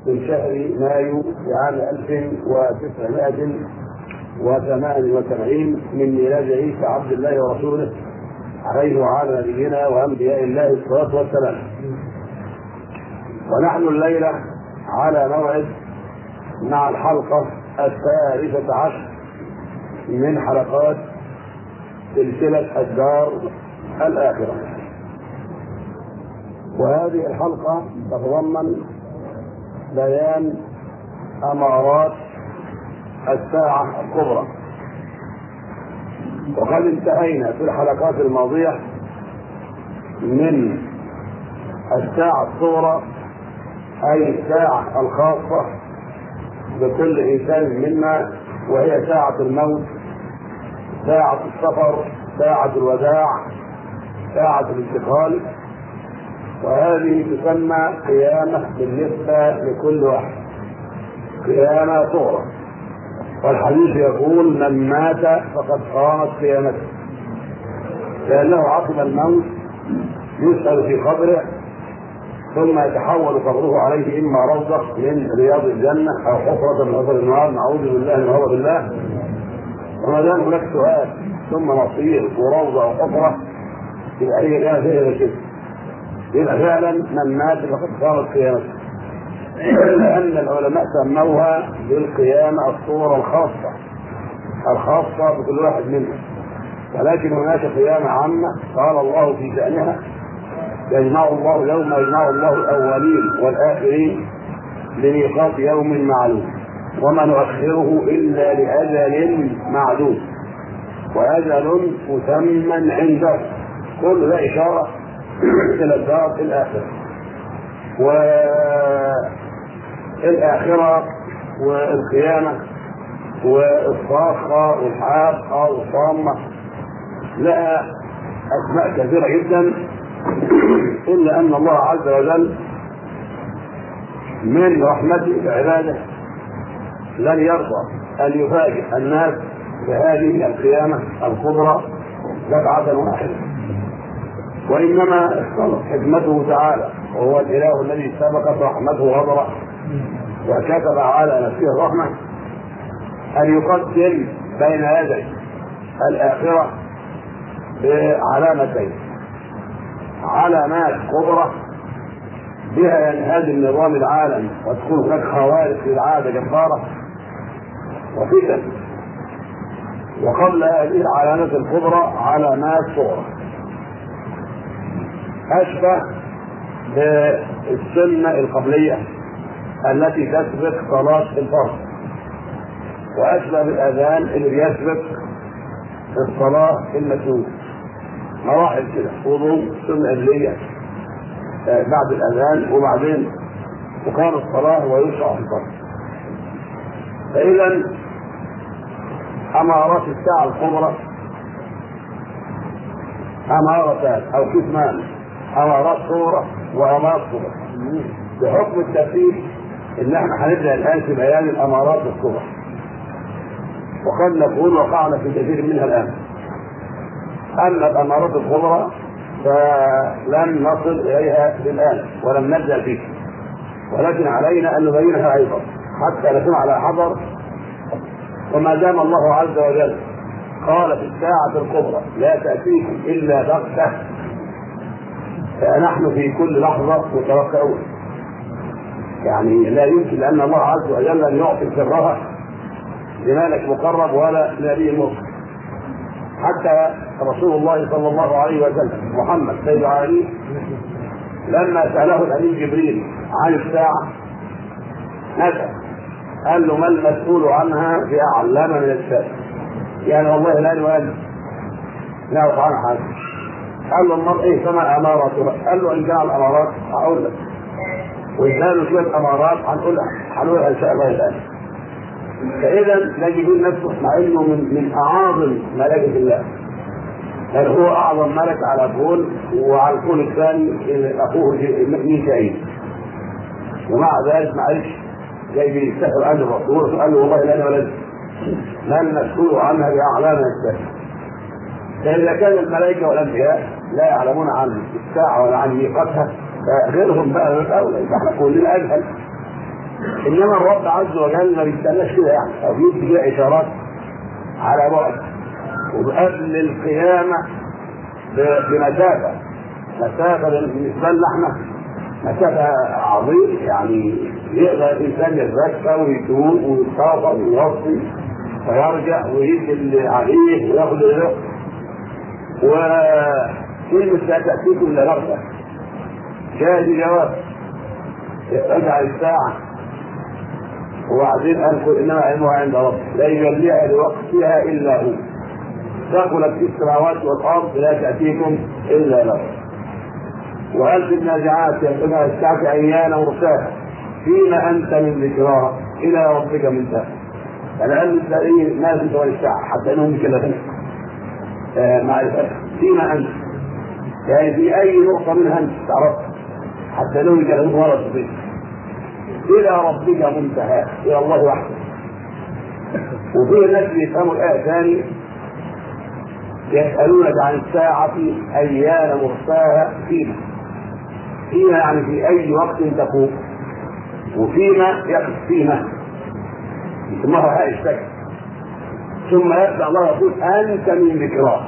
من شهر مايو لعام 1978 من ميلاد عيسى عبد الله ورسوله عليه وعلى نبينا وانبياء الله الصلاه والسلام. ونحن الليله على موعد مع الحلقه الثالثه عشر من حلقات سلسله الدار الاخره. وهذه الحلقه تتضمن بيان امارات الساعه الكبرى وقد انتهينا في الحلقات الماضيه من الساعه الصغرى اي الساعه الخاصه بكل انسان منا وهي ساعه الموت ساعه السفر ساعه الوداع ساعه الانتقال وهذه تسمى قيامة بالنسبة لكل واحد قيامة صغرى والحديث يقول من مات فقد قامت قيامته لأنه عقب الموت يسأل في قبره ثم يتحول قبره عليه إما روضة من رياض الجنة أو حفرة من حفر النار نعوذ بالله من غضب الله وما دام هناك سؤال ثم مصير وروضة أو حفرة يبقى هي لا فيها كده يبقى فعلا من مات فقد قامت قيامته الا ان العلماء سموها بالقيامه الصوره الخاصه الخاصه بكل واحد منهم ولكن هناك قيامه عامه قال الله في شانها يجمع الله يوم يجمع الله الاولين والاخرين لميقات يوم معلوم وما نؤخره الا لاجل معدود واجل مسمى عنده كل ده اشاره إلى الدار الآخرة والآخرة والقيامة والصاخة والحاقة والصامة لها أسماء كثيرة جدا إلا أن الله عز وجل من رحمته بعباده لن يرضى أن يفاجئ الناس بهذه القيامة الكبرى دفعة واحدة وانما اختلط حكمته تعالى وهو الاله الذي سبقت رحمته غضبه وكتب على نفسه الرحمه ان يقدم بين يدي الاخره بعلامتين علامات كبرى بها ينهدم نظام العالم وتكون هناك خوارق للعاده جباره وفتن وقبل هذه العلامات الكبرى علامات صغرى أشبه بالسنة القبلية التي تسبق صلاة الفرض وأشبه بالأذان اللي بيسبق الصلاة المسنونة مراحل كده وضوء سنة قبلية بعد الأذان وبعدين تقام الصلاة ويشرع في الفرض فإذا أمارات الساعة الكبرى أمارتان أو قسمان امارات صوره وامارات صوره بحكم الترتيب ان احنا هنبدا الان في بيان الامارات الصوره وقد نكون وقعنا في كثير منها الان اما الامارات الكبرى فلم نصل اليها الان ولم نبدا فيها ولكن علينا ان نبينها ايضا حتى نكون على حذر وما دام الله عز وجل قال في الساعه الكبرى لا تاتيكم الا بغته فنحن في كل لحظة متوقعون يعني لا يمكن لأن الله عز وجل أن يعطي سرها لملك مقرب ولا نبي مرسل حتى رسول الله صلى الله عليه وسلم محمد سيد العالمين لما سأله الأمين جبريل عن الساعة نسأل قال له ما المسؤول عنها بأعلم من السائل يعني والله لا نؤمن نعرف عنها حاجة قال له المرء ايه فما اماراتها؟ قال له ان جاء الامارات هقول لك وإذا شوية امارات هنقولها هنقولها ان شاء الله الان فاذا نجد نفسه مع انه من من اعاظم ملائكه الله بل هو اعظم ملك على الكون وعلى الكون الثاني اخوه ميكائيل ومع ذلك معلش جاي بيستحر عند الرسول قال له والله لا انا ولا لن نسكت عنها باعلام الساعه فاذا كان الملائكه والانبياء لا يعلمون عن الساعه ولا عن ميقاتها فغيرهم بقى من الاولى يبقى احنا كلنا اجهل انما الرب عز وجل ما بيستناش كده يعني او بيدي كده اشارات على بعد وقبل القيامه بمسافه مسافه بالنسبه لنا احنا مسافه عظيمه يعني يقدر الانسان يتذكر ويتوب ويتصافى ويوصي ويرجع ويدي اللي عليه وياخد الرزق وكلمة لا تأتيكم إلا رغبة جاء جواب رجع الساعة وبعدين قال قل انما علمها عند ربك لا يجليها لوقتها الا هو ثقلت في السماوات والارض لا تاتيكم الا له وقال في النازعات يقولها الساعه ايان مرساها فيما انت من ذكراها الى ربك منتهى يعني قال تلاقيه ما ذكر الساعه حتى انهم كده آه مع الفتح فيما انت يعني في اي نقطه منها انت تعرفها حتى لو يجعلون ورد فيه الى ربك منتهى الى الله وحده وفي ناس يفهموا الايه ثاني يسالونك عن الساعه ايان مرساها فيما فيما يعني في اي وقت تقوم وفيما يقف فيما يسموها هاء الشك ثم يبدا الله يقول انت من ذكراه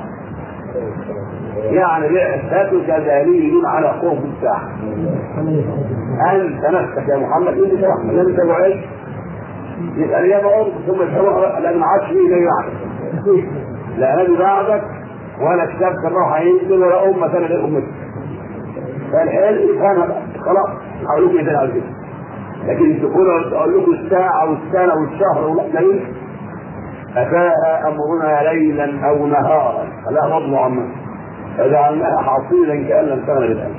يعني بعثتك دليل على قرب الساعه انت نفسك يا محمد انت رحمه انت وعيش يبقى الايام عرض ثم يتحول لان ما عادش فيه زي بعدك لا نبي بعدك ولا كتاب كان هينزل ولا امه ثانيه غير امتك فالحين يفهمها بقى خلاص هقول لكم ايه على كده لكن تقول اقول لكم الساعه والسنه والشهر والليل اتاها امرنا ليلا او نهارا فلا فضل عما فجعلناها حصيلا كان لم تغن بالامس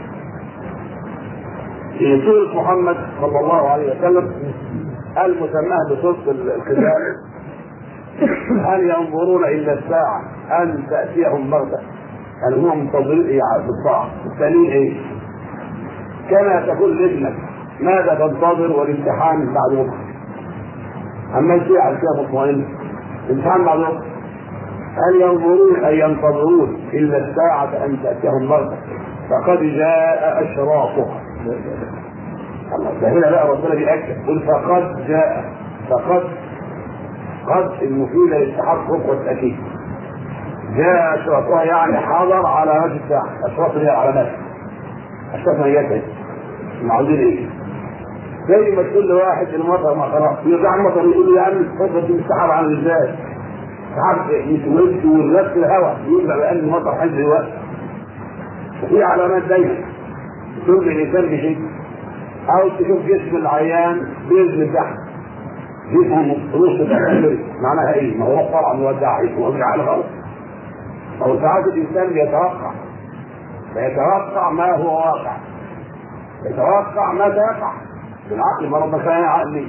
في سورة محمد صلى الله عليه وسلم المسماه بسورة القتال هل ينظرون إلا الساعة أن تأتيهم بغتة يعني هم منتظرين إيه بالطاعة الثانيين إيه كما تقول لابنك ماذا تنتظر والامتحان بعد بكرة أما الشيء على كده مطمئن الامتحان بعد بكرة هل ينظرون أي ينتظرون إلا الساعة أن تأتيهم بغتة فقد جاء أشراطها الله ده هنا بقى ربنا بيأكد قل فقد جاء فقد قد المفيدة للتحقق والتأكيد جاء أشراطها يعني حضر على وجه الساعة أشراط هي العلامات أشراط ميتها معودين إيه زي ما تقول لواحد المطر ما خلاص يرجع المطر يقول له يا عم اتفضل دي السحاب عن ازاي؟ السحاب يتولد والنفس الهواء يبقى بأن المطر حد وقت وفي علامات دايما تشوف الانسان بشيء او تشوف جسم العيان بينزل تحت جسمه نص تحمل معناها ايه؟ ما هو طبعا مودع يتوقع على غلط او ساعات الانسان بيتوقع فيتوقع ما هو واقع يتوقع ما سيقع بالعقل ما ربنا كان عقلي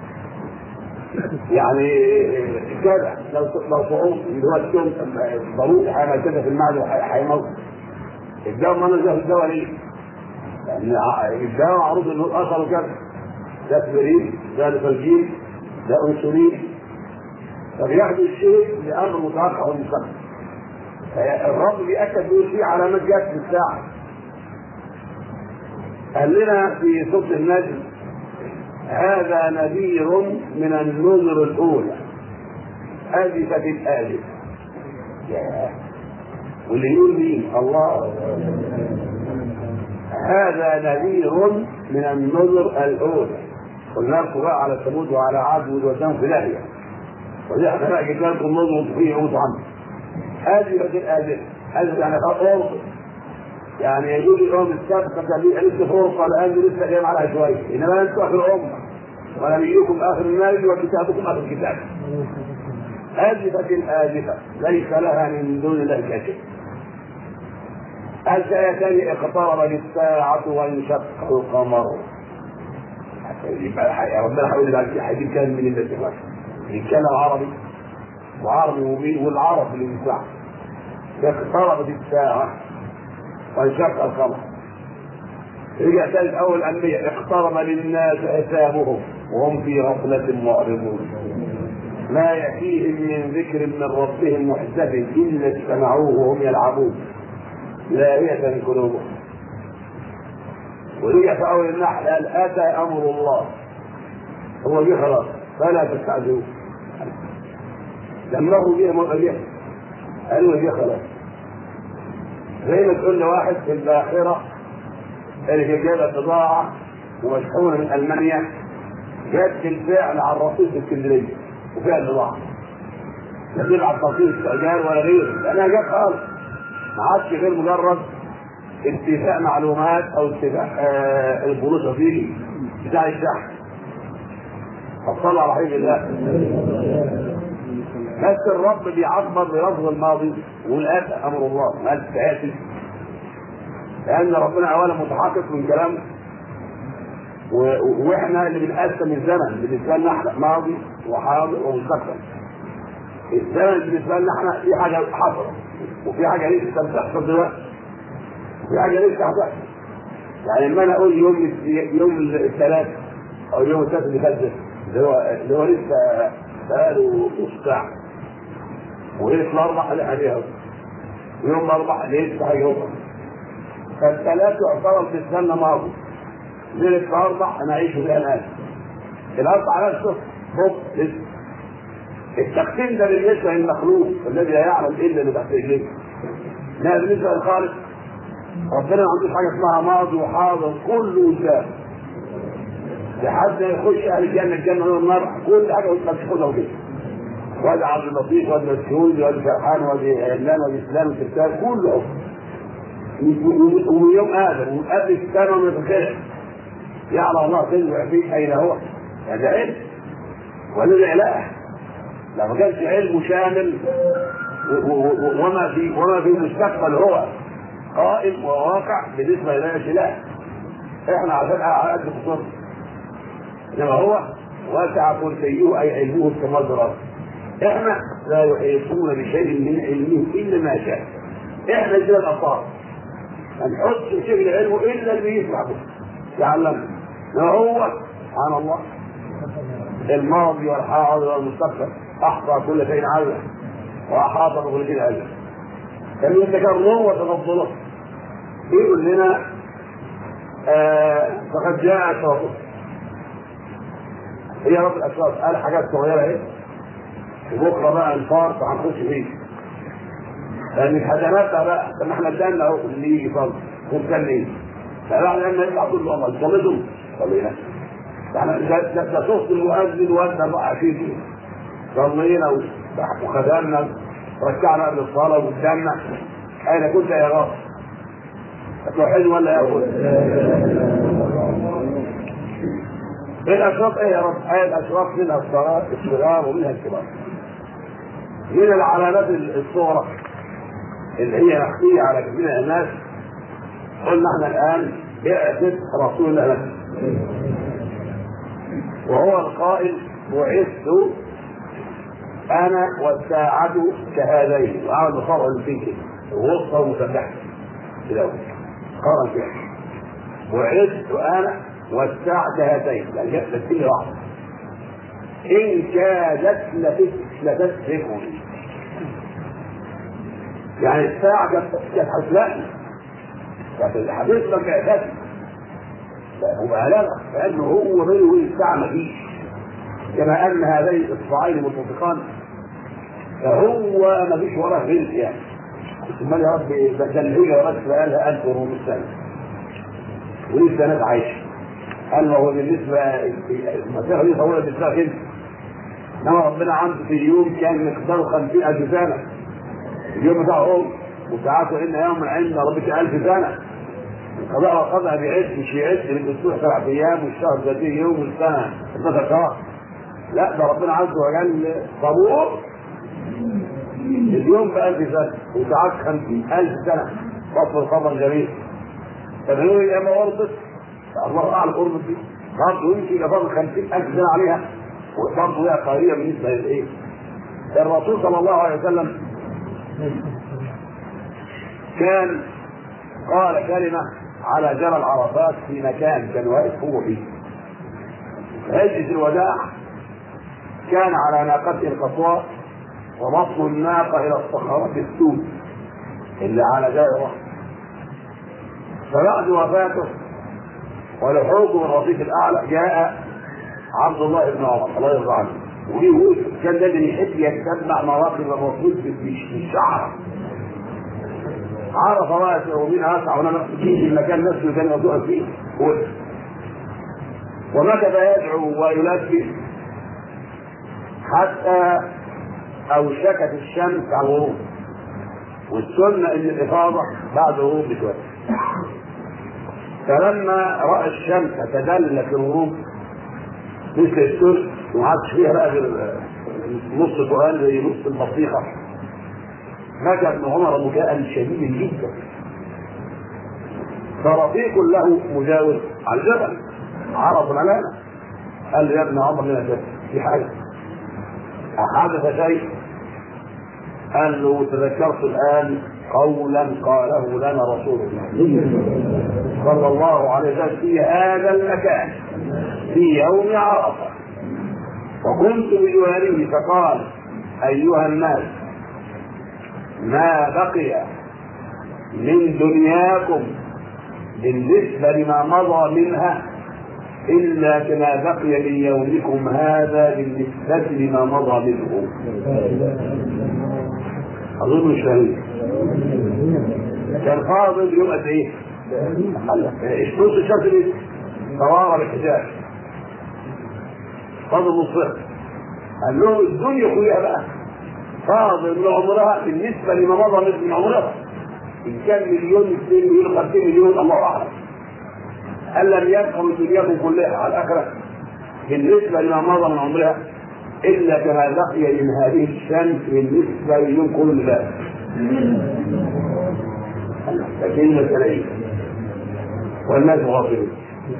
يعني كده لو لو صعود اللي هو الشمس ضروري هيعمل كده في المعده هيموت الدواء ما نزل الدواء ليه؟ لان الدواء معروف انه اثره كذا ده اسبرين ده نفرجين ده انسولين فبياخدوا الشيء لامر متوقع ومستقبل الرب بيأكد بيقول فيه علامات جت في الساعة قال لنا في سورة النجم هذا نذير من النذر الأولى أزفت الآزفة واللي يقول مين الله هذا نذير من النذر الأولى قلنا لكم بقى على ثمود وعلى عاد ودوسان في داهية ودي احنا جبنا لكم نذر فيه يموتوا عنه هذه بدل آذية هذه يعني فرصة يعني يجوز الأمم السابقة كان لي لسه فرصة الآن لسه جاي معها شوية إنما أنتم آخر أمة ونبيكم آخر النبي وكتابكم آخر الكتاب آزفة آزفة ليس لها من دون الله كاشف الآيتان اقترب للساعة وانشق القمر يبقى ربنا هيقول لك هيجيب كلام من الاتفاق يتكلم عربي وعربي مبين والعرب اللي بيسمع اقتربت الساعة وانشق القمر رجع ثالث أول أنبياء اقترب للناس حسابهم وهم في غفلة معرضون ما يأتيهم من ذكر من ربهم محدث إلا استمعوه وهم يلعبون لاهية قلوبهم ورجع في أول النحل قال أتى أمر الله هو جه خلاص فلا تستعجلوا لما هو جه ما جه قالوا جه خلاص زي ما تقول لواحد في الباخره اللي جايبه بضاعه ومشحونه من المانيا جت بالفعل على الرصيف في اسكندريه وفيها البضاعه لا تبعت رصيد استئجار ولا غيره لانها جت خالص ما عادش غير مجرد اتفاق معلومات او اتفاق آه البنوك الرصيدي بتاع الشحن فصلى على رحيم الله بس الرب بيعبر بلفظ الماضي والآتى أمر الله ما قالش آتي لأن ربنا أولا متحقق من كلامه و- واحنا اللي بنقسم الزمن بالنسبه لنا احنا ماضي وحاضر ومستقبل. الزمن بالنسبه لنا احنا في حاجه حصلت وفي حاجه لسه بتحصل دلوقتي وفي حاجه لسه هتحصل. يعني لما انا اقول يوم يوم الثلاث او يوم الثلاث اللي فات ده اللي هو اللي هو لسه بقاله نص ساعه وليله الاربع اللي عليها ويوم الاربع لسه هيوصل فالثلاث يعتبر بالنسبه لنا ماضي ليله الاربع انا اعيش فيها الان الاربع نفسه بص لسه التقسيم ده بالنسبه للمخلوق الذي لا يعلم الا اللي تحت رجليه لا بالنسبه للخالق ربنا ما عندوش حاجه اسمها ماضي وحاضر كله انسان لحد ما يخش اهل الجنه الجنه والنار كل حاجه مدخوله وكده وادي عبد اللطيف وادي مسعود وادي فرحان وادي علان وادي اسلام وترتاب كله ومن يوم ادم ومن قبل السنه من الخلق يعلم الله تنزع فيه اين هو هذا علم ونزع له لو ما كانش علم شامل و- و- و- وما في وما في المستقبل هو قائم وواقع بالنسبه لنا لا احنا عشان على قد خصوص انما هو واسع كرسيه اي علمه السماوات والارض احنا لا يحيطون بشيء من علمه الا ما شاء احنا كده الابطال ما نحطش شيء من علمه الا اللي يسمع به يعلمنا وهو سبحان الله الماضي والحاضر والمستقبل احصى كل شيء علما واحاط بكل شيء علما كان يتكرم وتفضله يقول لنا آه فقد جاء التوافق هي رب الاشراف قال حاجات صغيره اهي وبكره بقى الفار فهنخش فيه لان الحسنات بقى طب ما احنا ادانا اهو اللي يجي فرض وكان ايه فبعد لما يطلع كل عمر صليتم صلينا احنا ده ده- ده صوت المؤذن وادنا بقى فيه صلينا وخدمنا ركعنا قبل الصلاه وقدامنا اين كنت يا رب؟ توحيد ولا ياخذ؟ الاشراف ايه يا رب؟ ايه الاشراف منها الصلاه الصغار ومنها الكبار. من العلامات الصغرى اللي هي مخفيه على كثير من الناس قلنا احنا الان بعثه رسول الله نفسه. وهو القائل بعثت انا والساعة كهذين وعمل مصارع فيه ووسطى ومسبحة كده هو. قال كده بعثت انا والساعة كهاتين يعني جت تسجيل واحد ان كادت لتس- لتسرقني يعني الساعة كانت كانت هتلاقي لكن الحديث ما كانت مبالغة لأنه هو بينه وبين الساعة ما فيش كما أن هذين الإصبعين متفقان فهو ما فيش وراه غير يعني ثم يا رب ده الهجرة بس بقالها 1400 سنة ولسه ناس عايشة قال هو بالنسبة المسيرة دي طويلة بالنسبة كده إنما ربنا عنده في اليوم كان مقداره 50000 سنة اليوم بتاعهم وساعاته إن يوما عند ربك ألف سنة القضاء والقضاء بيعد مش بيعد بالاسبوع سبع ايام والشهر 30 يوم والسنه 12 شهر لا ده ربنا عز وجل صبور اليوم ب 1000 سنه وساعات 50000 سنه فصل خبر جميل طب هي يا ما ورطت الله اعلم قربت دي برضه يمكن يبقى فاضل 50000 سنه عليها وبرضه هي قليله بالنسبه للايه؟ الرسول صلى الله عليه وسلم كان قال كلمة على جبل عرفات في مكان كان واقف هو فيه. هجة الوداع كان على ناقته القصواء وبطن الناقة إلى الصخرة السود اللي على دائرة فبعد وفاته ولحوقه من الرصيف الأعلى جاء عبد الله بن عمر الله يرضى عنه ويقول كان ده اللي يحب يتبع مواقف الرسول في الشعر عرف راسه ومين اسعى وانا نفسي في المكان نفسه كان موضوع فيه ومكث يدعو ويلبي حتى اوشكت الشمس على الغروب والسنه ان الافاضه بعد الغروب بشويه فلما راى الشمس تدلت الغروب مثل السر وما عادش فيها بقى غير نص سؤال زي نص البطيخه بكى ابن عمر بكاء شديدا جدا فرفيق له مجاور على الجبل عرف العلامه قال له يا ابن عمر لنا كده في حاجه حدث شيء قال له تذكرت الان قولا قاله لنا رسول الله صلى الله عليه وسلم في هذا المكان في يوم عرفه وكنت بجواره فقال ايها الناس ما بقي من دنياكم بالنسبة لما مضى منها إلا كما بقي من يومكم هذا بالنسبة لما مضى منه أظن مش فاهم كان فاضل يوم قد إيه؟ نص الشهر طوارئ الحجاج فاضل نصها قال له الدنيا كلها بقى فاضل من عمرها بالنسبه لما مضى من عمرها ان كان مليون 2 مليون 50 مليون الله اعلم هل لم يبقى من دنياكم كلها على الاخره بالنسبه لما مضى من عمرها الا كما بقي من هذه الشمس بالنسبه لليوم كل ذلك لكن مثلين والناس غافلون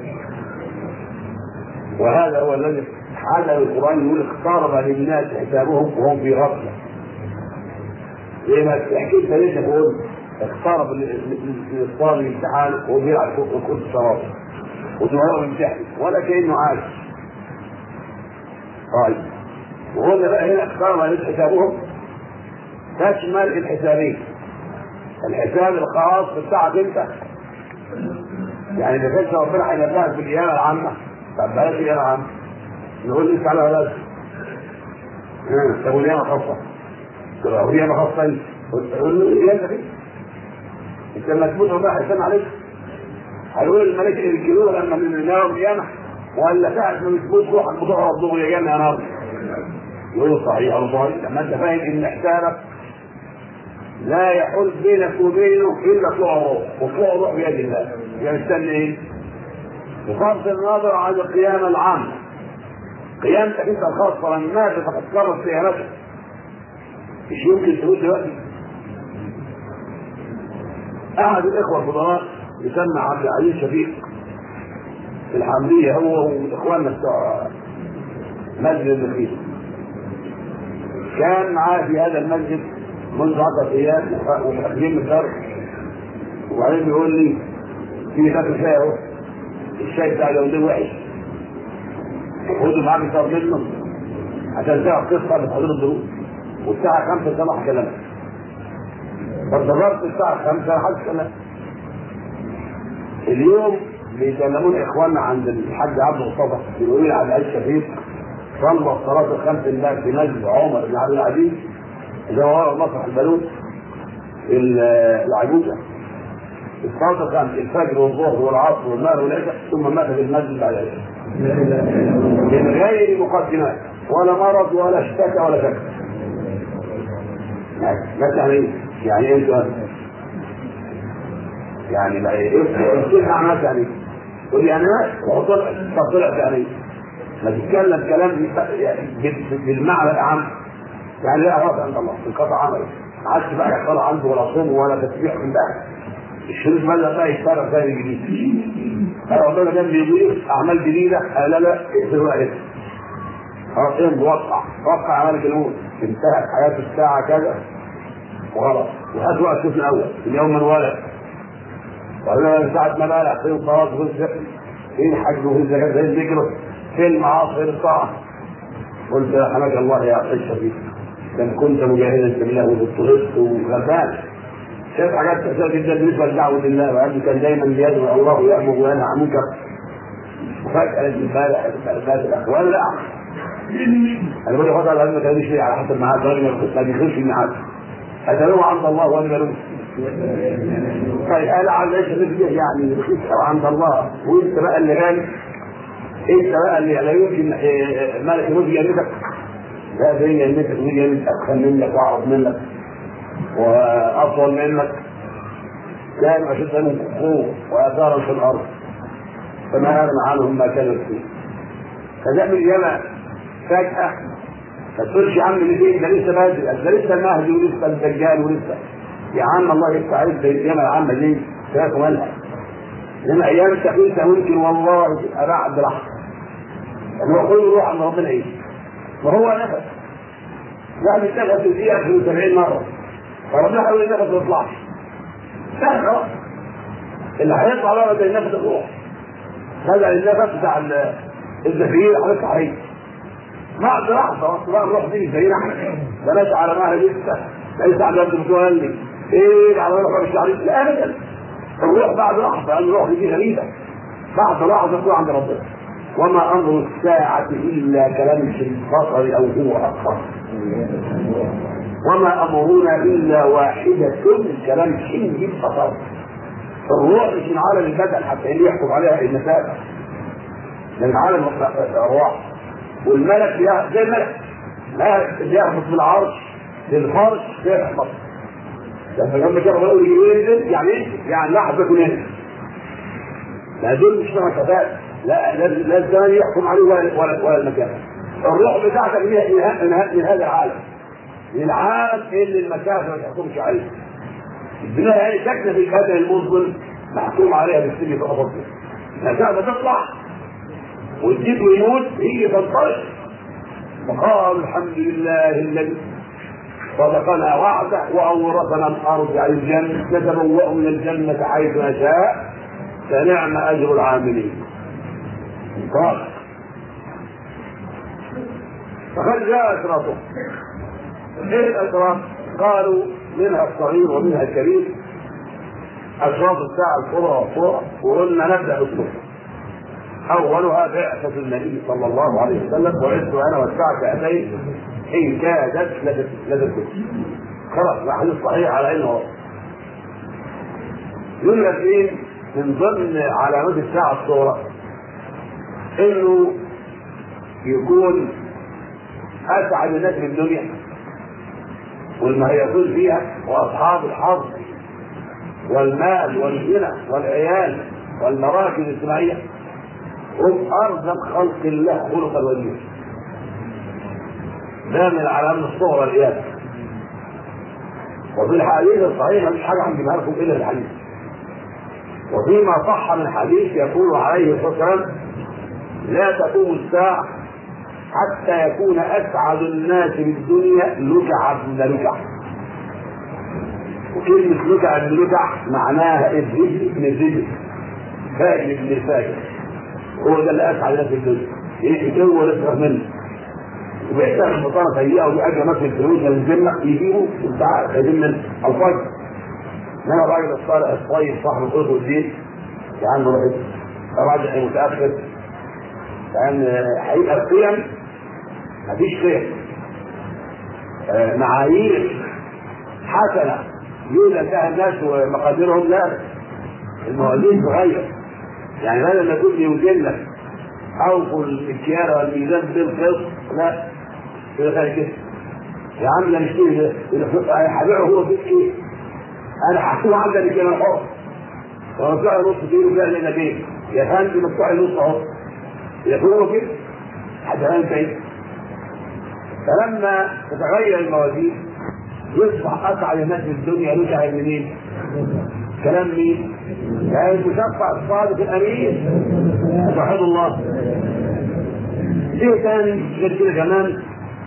وهذا هو الذي حدث القران يقول اقترب للناس حسابهم وهم في غفله زي ما حكيت لسه بقول اقترب الطالب الامتحان وهو بيلعب فوق كرة الشراب وهو بيمتحن ولا كانه عايش طيب وهو بقى هنا اقترب للناس حسابهم تشمل الحسابين الحساب الخاص بتاعك انت يعني اذا كانش ربنا هينبهك بالقيامه العامه طب بلاش القيامه العامه نقول لك على بلاش طب والقيامه الخاصه تبقى قيامه خاصه تقول له القيامه دي انت لما تموت ربنا هيسلم عليك هيقول الملائكه يرجلوه لما من النار قيامه ولا ساعه ما بتموت روحك بتقعد ضغط يا جنه يا نار يقول صحيح او ضعيف لما انت فاهم ان حسابك لا يحول بينك وبينه الا طلوع الروح وطلوع الروح بيد الله يعني مستني ايه؟ بصرف النظر عن القيامه العامه قيامتك انت الخاصه لما مات فقد قررت قيامتك مش يمكن تقول دلوقتي احد الاخوه الفضلاء يسمى عبد العزيز شفيق في الحمديه هو واخواننا بتوع مسجد النخيل كان معاه في هذا المسجد منذ عشرة ايام ومحتاجين الدرس وبعدين بيقول لي في فاكر شاي اهو الشاي بتاع اليومين وحش خدوا معاك صار منه عشان تعرف قصه بتحضر الدروس والساعة 5 صباح كلام فانتظرت الساعة 5 لحد كلام اليوم بيكلمون اخواننا عند الحاج عبد المصطفى بيقولوا لي على العيش شفيق صلى الصلاة الخمس الله في مسجد عمر بن عبد العزيز اللي هو ورا مسرح البالون العجوزة الصلاة الخمس الفجر والظهر والعصر والمغرب والعشاء ثم مات في المسجد بعد العشاء من غير مقدمات ولا مرض ولا اشتكى ولا شك ما يعني يعني ايه سؤال؟ يعني لا ايه ايه عملت يعني تقول لي انا وطلع طب طلعت يعني ما تتكلم كلام بالمعنى الاعم يعني لا راس عند الله انقطع عمله ما عادش بقى يحصل عنده ولا صوم ولا تسبيح من ده الشريف بدأ بقى يشتغل ثاني جديد ربنا كان بيضيف اعمال جديده قال لا لا اقفلوا عليك خلاص ايه موقع وقع اعمالك الاول انتهت حياه الساعه كذا وغلط وهات وقت شوف الاول اليوم من ولد ولا من ساعه ما بلغ فين الصلاه وفين الزكاه فين الحج وفين الزكاه فين الذكر فين المعاصي فين الطاعه قلت يا حماك الله يا اخي الشفيق كان كنت مجاهدا في الله واضطربت وغلبان شايف حاجات كثيره جدا بالنسبه لدعوه الله وقال كان دايما بيدعو الله ويامر وينهى عن منكر وفجاه لازم امبارح امبارح ولا لا انا بقول لك لازم ما تقوليش ليه على حسب الميعاد الراجل ما بيخش الميعاد اتلوم عند الله وانا بلوم طيب انا على ايش يعني رخيص عند الله وانت بقى اللي غالي انت بقى اللي لا يمكن ملك الموت يجلدك لا زي يجلدك ويجلد ادخل منك واعرض منك واطول منك كانوا اشد منهم قوه واثارا في الارض فما اغنى عنهم ما كانوا فيه فجاء من اليمن فجاه ما تقولش يا عم الاثنين ده لسه بدري ده لسه المهدي ولسه الدجال ولسه يا عم الله يفتح عليك زي اليمن العامه دي فيها مالها لما ايام التحويل ممكن والله تبقى بعد لحظه يعني هو كله روح عند ربنا ايه وهو نفس واحد اتنفس في دقيقه 70 مره فربنا حاول النفس ما يطلعش سهل خلاص اللي هيطلع بقى زي نفس الروح هذا النفس بتاع الزفير هيطلع هي بعد لحظه اصلا الروح دي زينا احنا بلاش على مهل لسه ليس على قد متولي ايه على روح مش عارف لا ابدا الروح بعد لحظه الروح دي غريبه بعد لحظه تكون عند ربنا وما امر الساعه الا كلمح البصر او هو اكثر وما امرنا الا واحده كلمح بالبصر الروح مش من عالم البدن حتى اللي يحكم عليها المسافه ده من عالم الارواح والملك زي الملك لا بيهبط بالعرش للفرش بيهبط لما لما كانوا بيقولوا ينزل يعني ايه؟ يعني لحظه يكون ينزل لا دول مش مسافات لا لا الزمان يحكم عليه ولا ولا, ولا المكان الروح بتاعتك هي من هذا العالم العالم اللي المسافه ما تحكمش عليه البناء يعني ساكنه في البدن المظلم محكوم عليها بالسن فقط المسافه تطلع والجد ويموت هي تنطلق وقال الحمد لله الذي صدقنا وعده واورثنا الارض على الجنه نتبوأ من الجنه حيث نشاء فنعم اجر العاملين قال فقد جاء اشراطه ايه الاشراط؟ قالوا منها الصغير ومنها الكبير اشراط الساعه الكبرى والصغرى وقلنا نبدا بالصغرى اولها بعثه النبي صلى الله عليه وسلم بعثت انا والساعه اتيت ان كادت لتدرك خلاص الحديث صحيح على انه يقول لك ايه من ضمن علامات الساعه الصغرى انه يكون اسعد الناس في الدنيا والمهيئون فيها واصحاب الحظ والمال والغنى والعيال والمراكز الاجتماعيه هم ارزق خلق الله خلقا وليا ده من العلامات الصغرى الإياب وفي الحديث الصحيح مفيش حاجة هنجيبها لكم إلا الحديث وفيما صح من حديث يقول عليه الصلاة والسلام لا تقوم الساعة حتى يكون أسعد الناس في الدنيا لجع ابن لجع وكلمة لجع ابن لجع معناها الرجل ابن الرجل فاجر ابن الفاجر هو ده اللي أسعد الناس في الدنيا يجي هو يصرف منه وبيحتاج بطانه سيئه وبيأجر نفس الفلوس من الذمه يجيبوا بتاع خايفين من الفجر انما الراجل الصالح الطيب صاحب الخلق والدين يا عم رجل راجع متاخر لان حقيقه القيم مفيش قيم معايير حسنه يوجد لها الناس ومقاديرهم لا الموازين تغير يعني بدل ما تقول يوجد لك اوفوا الكيار والميزان بالقسط لا يقول لك كده يا عم ده مش كده هبيعه هو في ايه؟ انا هحكم عندك كده الحر ورفع نص كيلو فيها لنا كده يا فندم مفتوح نص اهو يكون هو كده حد فاهم كيف؟ فلما تتغير الموازين يصبح اسعد الناس في الدنيا نشأ منين؟ كلام مين؟ يعني المشفع الصادق الامين وحد الله شيء ثاني غير كده كمان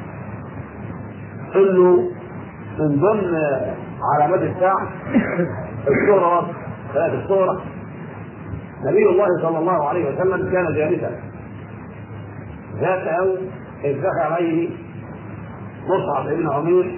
انه من ضمن علامات الساعه الصوره ثلاث الصوره نبي الله صلى الله عليه وسلم كان جالسا ذات يوم اذ دخل عليه مصعب بن عمير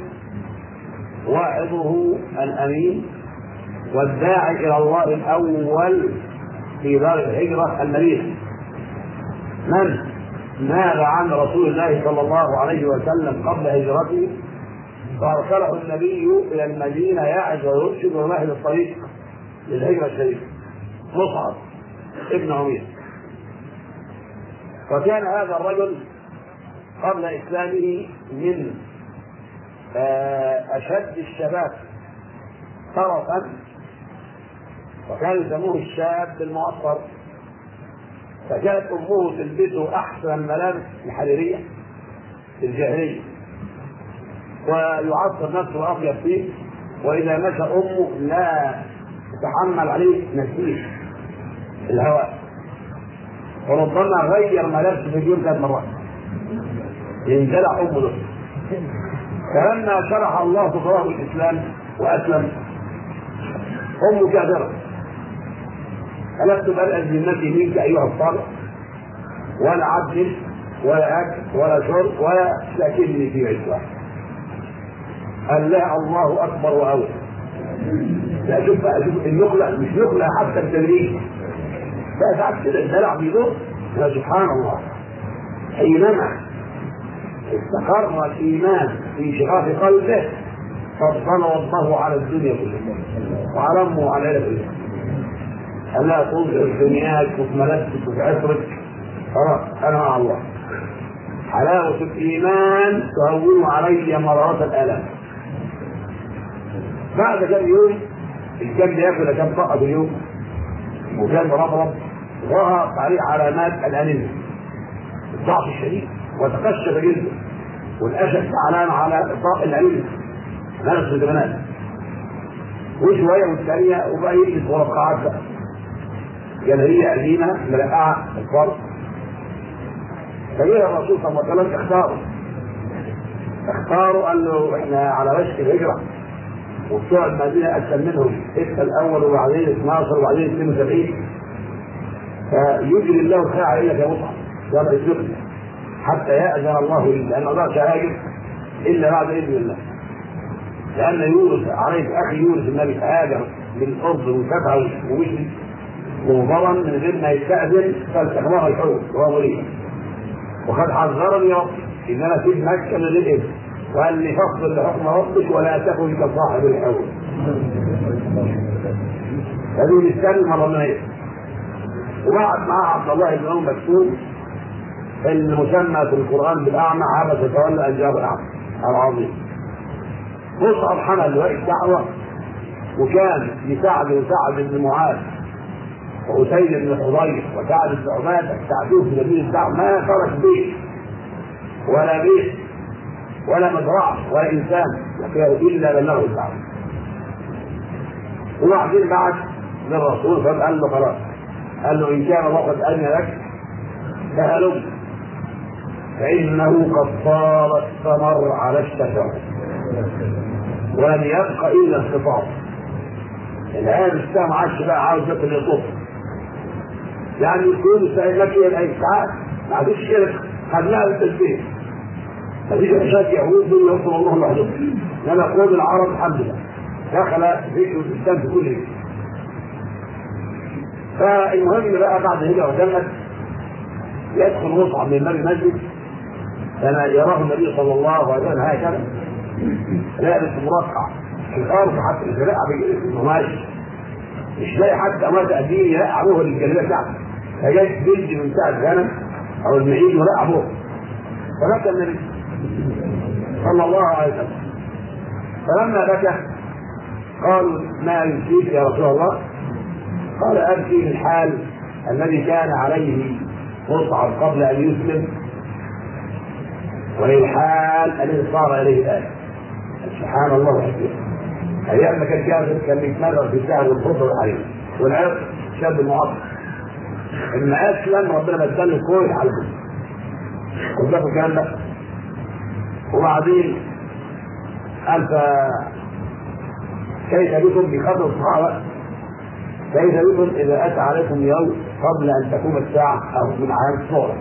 واعظه الامين والداعي الى الله الاول في دار الهجره المدينه من ماذا عن رسول الله صلى الله عليه وسلم قبل هجرته فارسله النبي الى المدينه يعظ ويرشد ويمهد الطريق للهجره الشريفه مصعب ابن عمير وكان هذا الرجل قبل اسلامه من اشد الشباب طرفا وكان يسموه الشاب المعطر فكانت امه تلبسه احسن الملابس الحريريه في الجاهليه ويعطر نفسه اطيب فيه واذا مشى امه لا تتحمل عليه نسيج الهواء وربما غير ملابسه في اليوم ثلاث مرات ينزلع امه له فلما شرح الله صدره الاسلام واسلم امه كافره ألست بدءا ذمتي منك أيها الصالح ولا عبد ولا أكل ولا شرب ولا ساكنني في عزوة قال لا الله أكبر وأولى لا شوف بقى شوف النخلة مش نخلة حتى التدريج بقى ساعات كده الدلع بيدور يا سبحان الله حينما استقر الإيمان في شغاف قلبه فضل الله على الدنيا كلها وعلى امه وعلى العيله كلها الا تظهر دنياك وفي ملابسك وفي عصرك خلاص انا مع الله حلاوة الإيمان تهون علي مرارة الآلام بعد كم يوم الكم بياكل كم طاقة في اليوم وكان مرضرب ظهرت عليه علامات الأنيميا الضعف الشديد وتقشف جلده والأسد علامة على إطلاق الأنيميا نفس الجبنات وشوية والثانية وبقى يلبس مرقعات بقى جماهيرية قديمة مرقعة الفرد فجاء الرسول صلى الله عليه وسلم اختاروا اختاروا قال له احنا على وشك الهجرة وبتوع المدينة أكثر منهم ستة الأول وبعدين 12 وبعدين 72 فيجري الله ساعة إلا في مصعب ولا إثيوبيا حتى يأذن الله لي لأن ما اقدرش أهاجر إلا بعد إذن الله لأن يونس عليه أخي يونس النبي هاجر من الأرض وفتح ومشي وظلم من غير ما يستأذن فالتقواه الحوت وهو مريض وقد حذرني ربي ان انا اسيب مكه من غير اذن وقال لي فاصبر لحكم ربك ولا تكن كصاحب الحوت هذه الثاني مرمية وبعد معاه عبد الله بن ام مكتوم المسمى في القران بالاعمى عبس تولى ان جاب الاعمى العظيم مصعب حمل لواء الدعوه وكان لسعد وسعد بن معاذ وأسيد بن حضير وسعد بن عبادة ساعدوه في سبيل الدعوة ما ترك بيت ولا بيت ولا مزرعة ولا إنسان إلا بلغه الدعوة وبعدين بعد للرسول فقال له خلاص قال له إن كان الله قد أذن لك فهلم فإنه قد صار الثمر على الشجرة ولم يبق إلا الخطاب الآن السهم عاش بقى عاوز ياكل يطوف يعني يكون لك الى الاسعاد ما عندوش كده خدناها بالتسبيح مفيش اشياء يهود دول يوصل الله لوحدهم انما قول العرب الحمد لله دخل ذكر الاسلام في كل شيء فالمهم بقى بعد هجره وجنت يدخل مصعب من باب المسجد كما يراه النبي صلى الله عليه وسلم هكذا لابس مرقع في الارض حتى الزراعه بالقماش مش لاقي حد امات قديم يلاقي ابوه الجلابيه بتاعته فجاي بنت من بتاع الغنم او المعيد ولاقي ابوه فبكى النبي صلى الله عليه وسلم فلما بكى قالوا ما يبكيك يا رسول الله قال ابكي الحال الذي كان عليه مصعب قبل ان يسلم وللحال الذي صار اليه الان سبحان الله وحده ايام ما كان كافر كان بيتمرن في الذهب والفضه والحرير والعرق شاب المعطل اما اسلم ربنا بدله كويس على كده خد بالك الكلام ده وبعدين قال ف كيف بكم بخطر الصحابه كيف بكم اذا اتى عليكم يوم قبل ان تقوم الساعه او من عام الصوره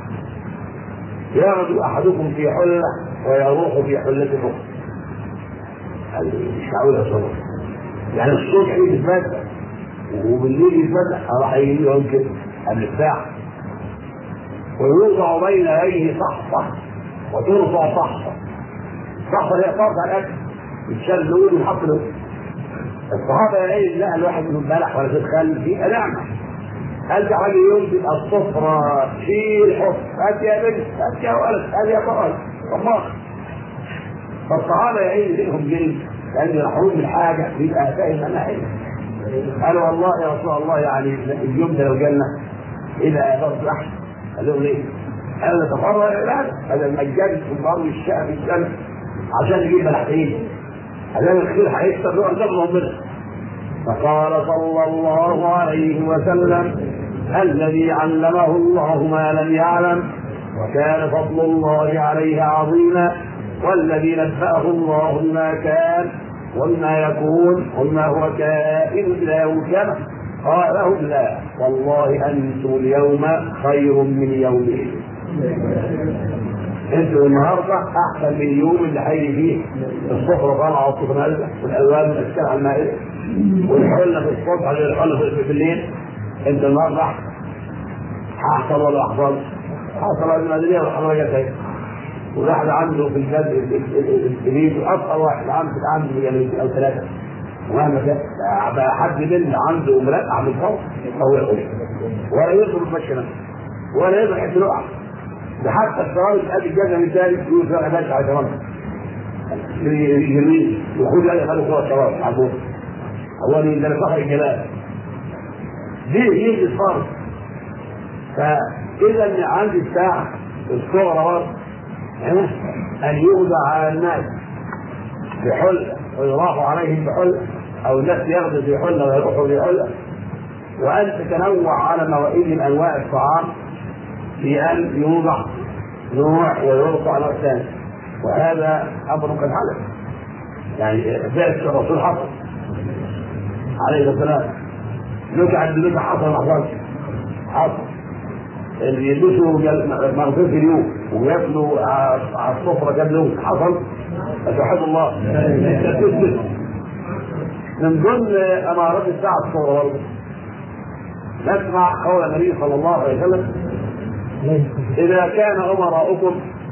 يغدو احدكم في حله ويروح في حله اخرى قال لي مش معقول يا صبر يعني الصبح يتفتح وبالليل يتفتح راح يجي يوم كده قبل الساعه ويوضع بين يديه صحفة وترفع صحفة صحفة هي قطع الأكل يتشال له ويحط له الصحابة يا عيني لا الواحد منهم بلح ولا زيت خل في نعمة هل بعد يوم تبقى الصفرة شيل حط هات يا بنت هات يا ولد هات يا طفل طباخ فالصحابة يا عيني لهم جلد لأن يرحمون من حاجة بيبقى فاهم أنا حلو قالوا والله يا رسول الله يعني اليوم ده لو جالنا إلى ضرب أحسن قال لهم ليه؟ قالوا نتفرغ العبادة هذا المجال في الأرض الشقة في الشمس عشان نجيب ملاحين عشان الخير هيكسر له أرزاقهم منه فقال صلى الله عليه وسلم الذي علمه الله ما لم يعلم وكان فضل الله عليه عظيما والذي نبأه الله بما كان وما يكون وما هو كائن إلى يوم القيامة قال لهم لا والله أنتم اليوم خير من يومهم انتوا النهارده احسن من اليوم اللي هيجي فيه الصفر طالعه والصفر نازله والالوان والاشكال على المائده والحله في الصبح غير الحله في الليل انت النهارده احسن حصل ولا حصل حصل المدنيه والحضريه كيف وواحد عنده في البلد الكبير اصغر واحد عنده عنده يعني او ثلاثه مهما كان بقى حد من عنده مرقع من فوق او يقول ولا يقدر يمشي نفسه ولا يقدر يحس يقع ده حتى الشراب ادي الجزء مثالي يقول فيها باشا على شراب يرميه ويقول لا يخلي فوق الشراب عبوه هو اللي ده صخر الجلال دي هي الفرق فاذا عندي الساعه الصغرى برضه ان يوضع على الناس بحله ويراح عليهم بحله او الناس ياخذوا في حله ويروحوا في حله وان تتنوع على موائد انواع الطعام في ان يوضع نوع ويرفع نوع ثاني وهذا امر قد حدث يعني بعث الرسول حصل عليه السلام نكع الدنيا حصل ما حصلش حصل اللي يلبسوا مرتين في اليوم وياكلوا على السفره كم يوم حصل اتوحد الله من ضمن امارات الساعه الصغرى برضه نسمع قول النبي صلى الله عليه وسلم اذا كان امراؤكم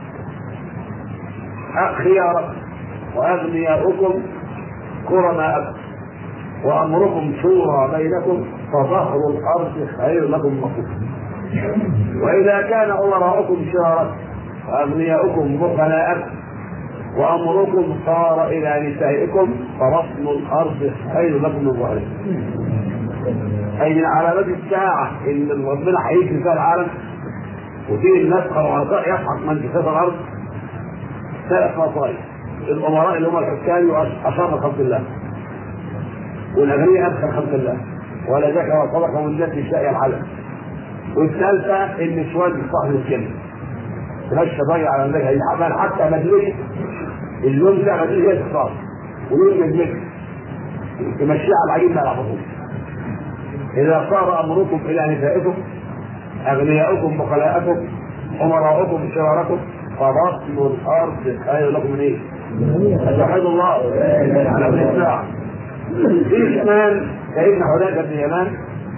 خيارا واغنياؤكم كرماءكم وامركم شورى بينكم فظهر الارض خير لكم مقوم واذا كان امراؤكم شرارا واغنياؤكم بخلاءكم وامركم صار الى نسائكم فرسم الارض خير لكم من ظهركم اي من علامات الساعه ان ربنا هيجري فيها العالم وفيه النفخه والعطاء يسحق من في الارض ثلاث مصائب الامراء اللي هم الحكام اشر خلق الله والاغنياء ادخل خلق الله ولا ذكر وصدق من التي شاء العلم والثالثه النسوان صاحب الجنه تمشى ضيع على النجاة يعمل حتى مجلس اللون ده مجلس هي تختار ولون مجلس تمشيها على العجين ما يعرفوش إذا صار أمركم إلى نسائكم أغنياؤكم بخلاءكم أمراؤكم شراركم فرسم الأرض خير لكم من إيه؟ أشهد الله على ابن الساعة في كمان سيدنا حذيفة بن يمان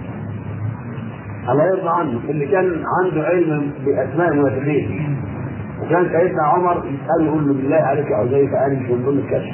الله يرضى عنه اللي كان عنده علم باسماء الممثلين وكان سيدنا عمر يسأله يقول له بالله عليك يا حذيفه انا مش من ضمن الكشف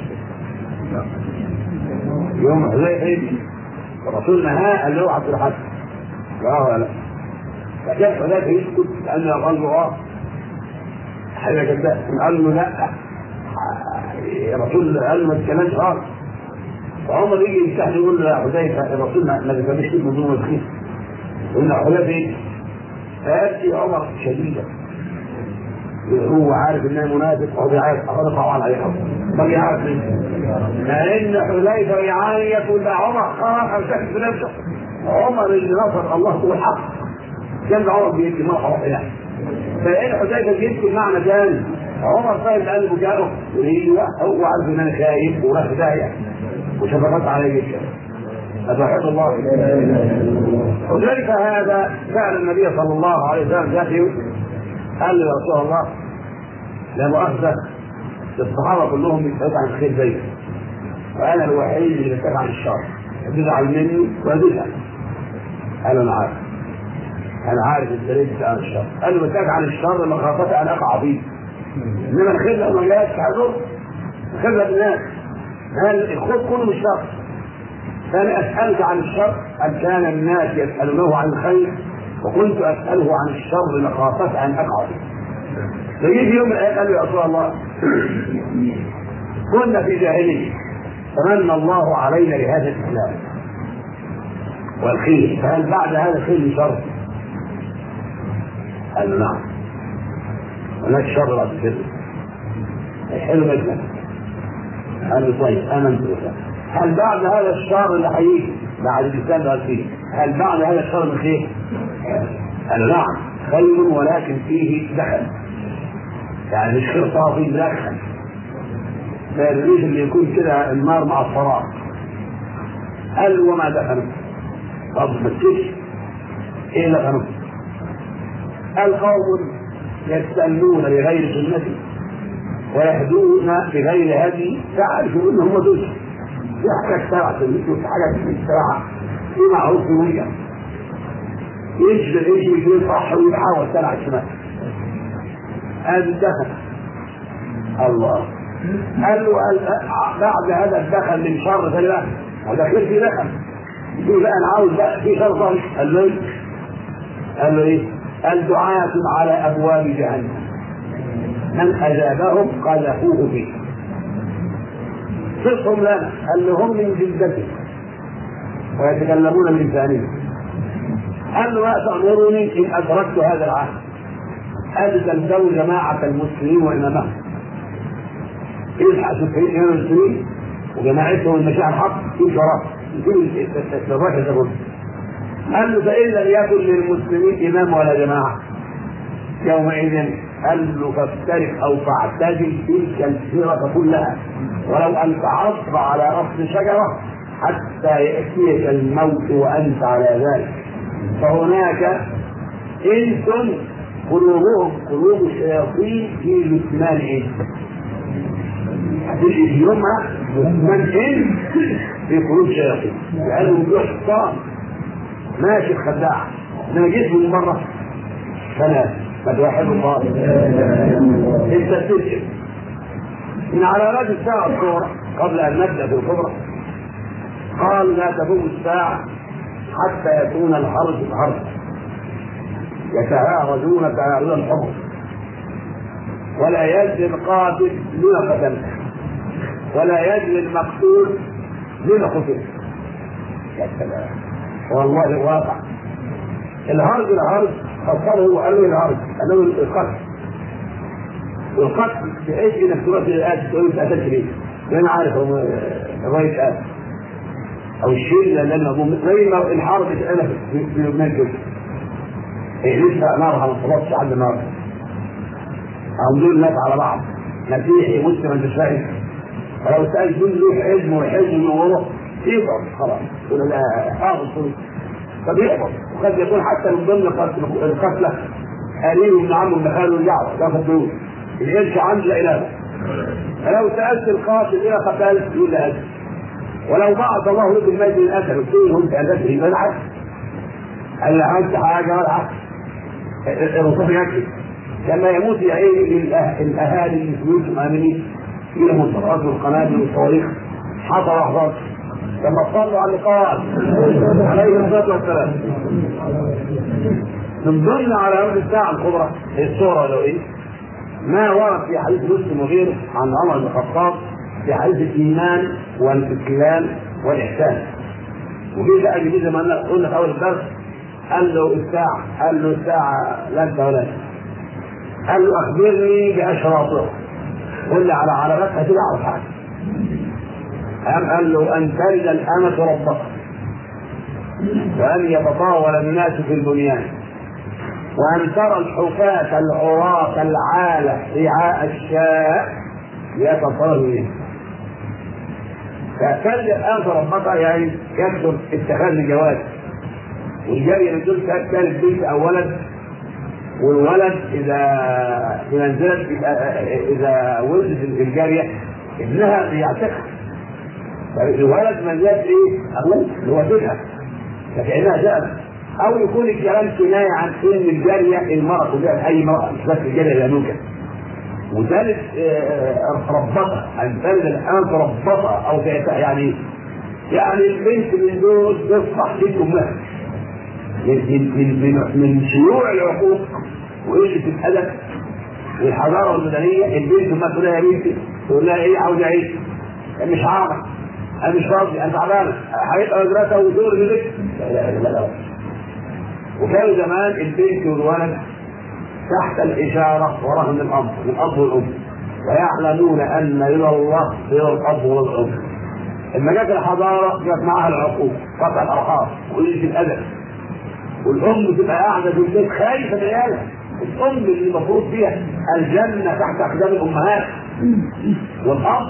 يوم حذيفه الرسول نهاه قال له عبد الحسن لا ولا لا فكان حذيفه يسكت لانه قال له اه حاجه كده قال له لا الرسول قال له ما تتكلمش خالص فعمر يجي يفتح يقول له يا حذيفه الرسول ما بيفهمش من ضمن الخير وإن حذيفة فيأتي عمر شديدا هو عارف انها منافق وهو عارف اخذ طبعا عليه حق ما بيعرف لان حذيفه يعاني يقول لا عمر خلاص امسكت بنفسه عمر اللي نصر الله هو الحق كان عمر بيدي مرحبا واحده فإن حذيفه بيدي معنى ثاني عمر فاهم قلبه جاءه ايوه هو عارف ان انا خايف وراح داهيه وشفقت عليه جدا أتوحد الله وذلك هذا فعل النبي صلى الله عليه وسلم ذاته قال له يا رسول الله لا مؤاخذة الصحابة كلهم بيتبعوا عن الخير زيك وأنا الوحيد اللي بتبع عن الشر تزعل مني وتزعل قال أنا عارف انا عارف انت ليه بتسال عن الشر قال له بسالك عن الشر مخافه ان اقع فيه انما الخير لو ما جاش هيضر الخير بالناس هل الخوف كله مش شر فانا اسالك عن الشر ان كان الناس يسالونه عن الخير وكنت اساله عن الشر مخافه ان اقع فيه فيجي يوم من الايام قال له يا رسول الله كنا في جاهليه فمن الله علينا بهذا الاسلام والخير فهل بعد هذا الخير شر؟ قال له نعم هناك شر بعد كده حلو مثلا قال له طيب امنت بالله هل بعد هذا الشر اللي هيجي بعد الاسلام ده فيه هل بعد هذا الشر من خير؟ قال له نعم خير ولكن فيه دخل يعني مش خير صافي دخل ما يريد اللي يكون كده النار مع الفراغ قال وما دخلوا طب ما تشوفش ايه دخلوا قال قوم يستنون بغير سنتي ويهدون بغير هدي تعرفوا ان هم دول في حاجه تبع سنتي وفي حاجه تبع في معروف ويا يجبر يجي يقول صح ويحاول تبع الشمال هذا دخل الله قال له بعد هذا الدخل من شر قال لا وده خير في دخل يقول لا انا عاوز بقى في شر ثاني قال له ايه؟ قال له ايه؟ قال دعاة على ابواب جهنم من اجابهم قذفوه فيه صفهم لنا قال له هم من جلدته ويتكلمون بلسانهم قال له ما تأمرني إن أدركت هذا العهد ألزمتوا جماعة المسلمين وإمامهم يلحق سبعين إمام المسلمين وجماعتهم المشاعر الحق يمشي وراه يكون الراجل الرد قال له فإن لم يكن للمسلمين إمام ولا جماعة يومئذ قال له فافترق أو فاعتزل تلك السيرة كلها ولو أن تعض على أصل شجرة حتى يأتيك الموت وأنت على ذلك فهناك إنس قلوبهم قلوب الشياطين في جثمان إنس هتيجي يومها جثمان إنس في قلوب الشياطين لأنه بيحصان ماشي الخداع انا جيت من مره ثلاث قد واحد الله انت تسجل من علامات الساعه الصغرى قبل ان نبدا في الكبرى قال لا تقوم الساعه حتى يكون الحرج الحرج يتهاوزون تهاوزا الحمر ولا يجري القاتل لما قتل ولا يجري المقتول لما قتل يا سلام والله واقع الهرج الهرج فسره وقال له الهرج قال له القتل والقتل بحيث انك تروح للآت تقول انت قتلت ليه؟ لان عارف هو الراجل قال او الشيء اللي لما ابوه زي ما الحرب اتقلب في في لبنان كده إيه لسه نارها ما انطلقش عند نار او دول الناس على بعض مسيحي مسلم انت مش فاهم فلو سأل دول له حزم وحزم من ورا يضرب خلاص يقول لا حافظ فبيحفظ وقد يكون حتى من ضمن القتلى قريب من عمه ابن خاله يعرف ياخذ فلوس القرش عنده لا اله فلو سالت القاتل الى قتلت يقول لا أجل. ولو بعث الله لك الميت من اثر قلت له انت قتلت يبقى العكس قال له عملت حاجه ولا عكس الرسول يكفي لما يموت يا ايه الاهالي المسلمين الامنين فيهم الصلاه والقنابل والصواريخ حصل احباط لما صلوا على اللقاء عليه الصلاه والسلام من ضمن علامات الساعه الكبرى الصوره لو ايه ما ورد في حديث مسلم وغيره عن عمر بن الخطاب في حديث الايمان والاستسلام والاحسان وجه بقى جديد زي ما قلنا في اول الدرس قال له الساعه قال له الساعه لا انت ولا قال له اخبرني باشراطها قل لي على علاماتها كده اعرف حاجه أم قال له أن تلد الأمة ربها وأن يتطاول الناس في البنيان وأن ترى الحفاة العراة العالة رعاء الشاء يتطاول منه فتلد الأمة ربها يعني يكثر اتخاذ الجواز والجارية من دول كانت بنت أو ولد والولد إذا في منزلة إذا ولدت الجارية ابنها بيعتقها الولد من ذات ايه؟ ابوه اللي هو بيتها فكانها جاءت او يكون الكلام كنايه عن ان الجاريه المراه تجاه اي مراه مش بس الجاريه الانوكه وثالث ربطها ان تلد الان تربطها او يعني يعني البنت من دول تصبح بنت امها من من من, من شيوع العقوق وقله الادب والحضاره المدنيه البنت ما تقول لها يا بنتي تقول لها ايه عاوزه ايه؟ مش عارف انا مش راضي انا تعبانه هيبقى مدرسه ودور في بيت لا لا لا لا وكانوا زمان البنت والولد تحت الإشارة ورهن الأمر الأب والأم ويعلمون أن رضا الله رضا الأب والأم لما جت الحضارة جت معها العقوق قطع الأرحام وقلة الأدب والأم تبقى قاعدة في البيت خايفة من عيالها الأم اللي المفروض فيها الجنة تحت أقدام الأمهات والأب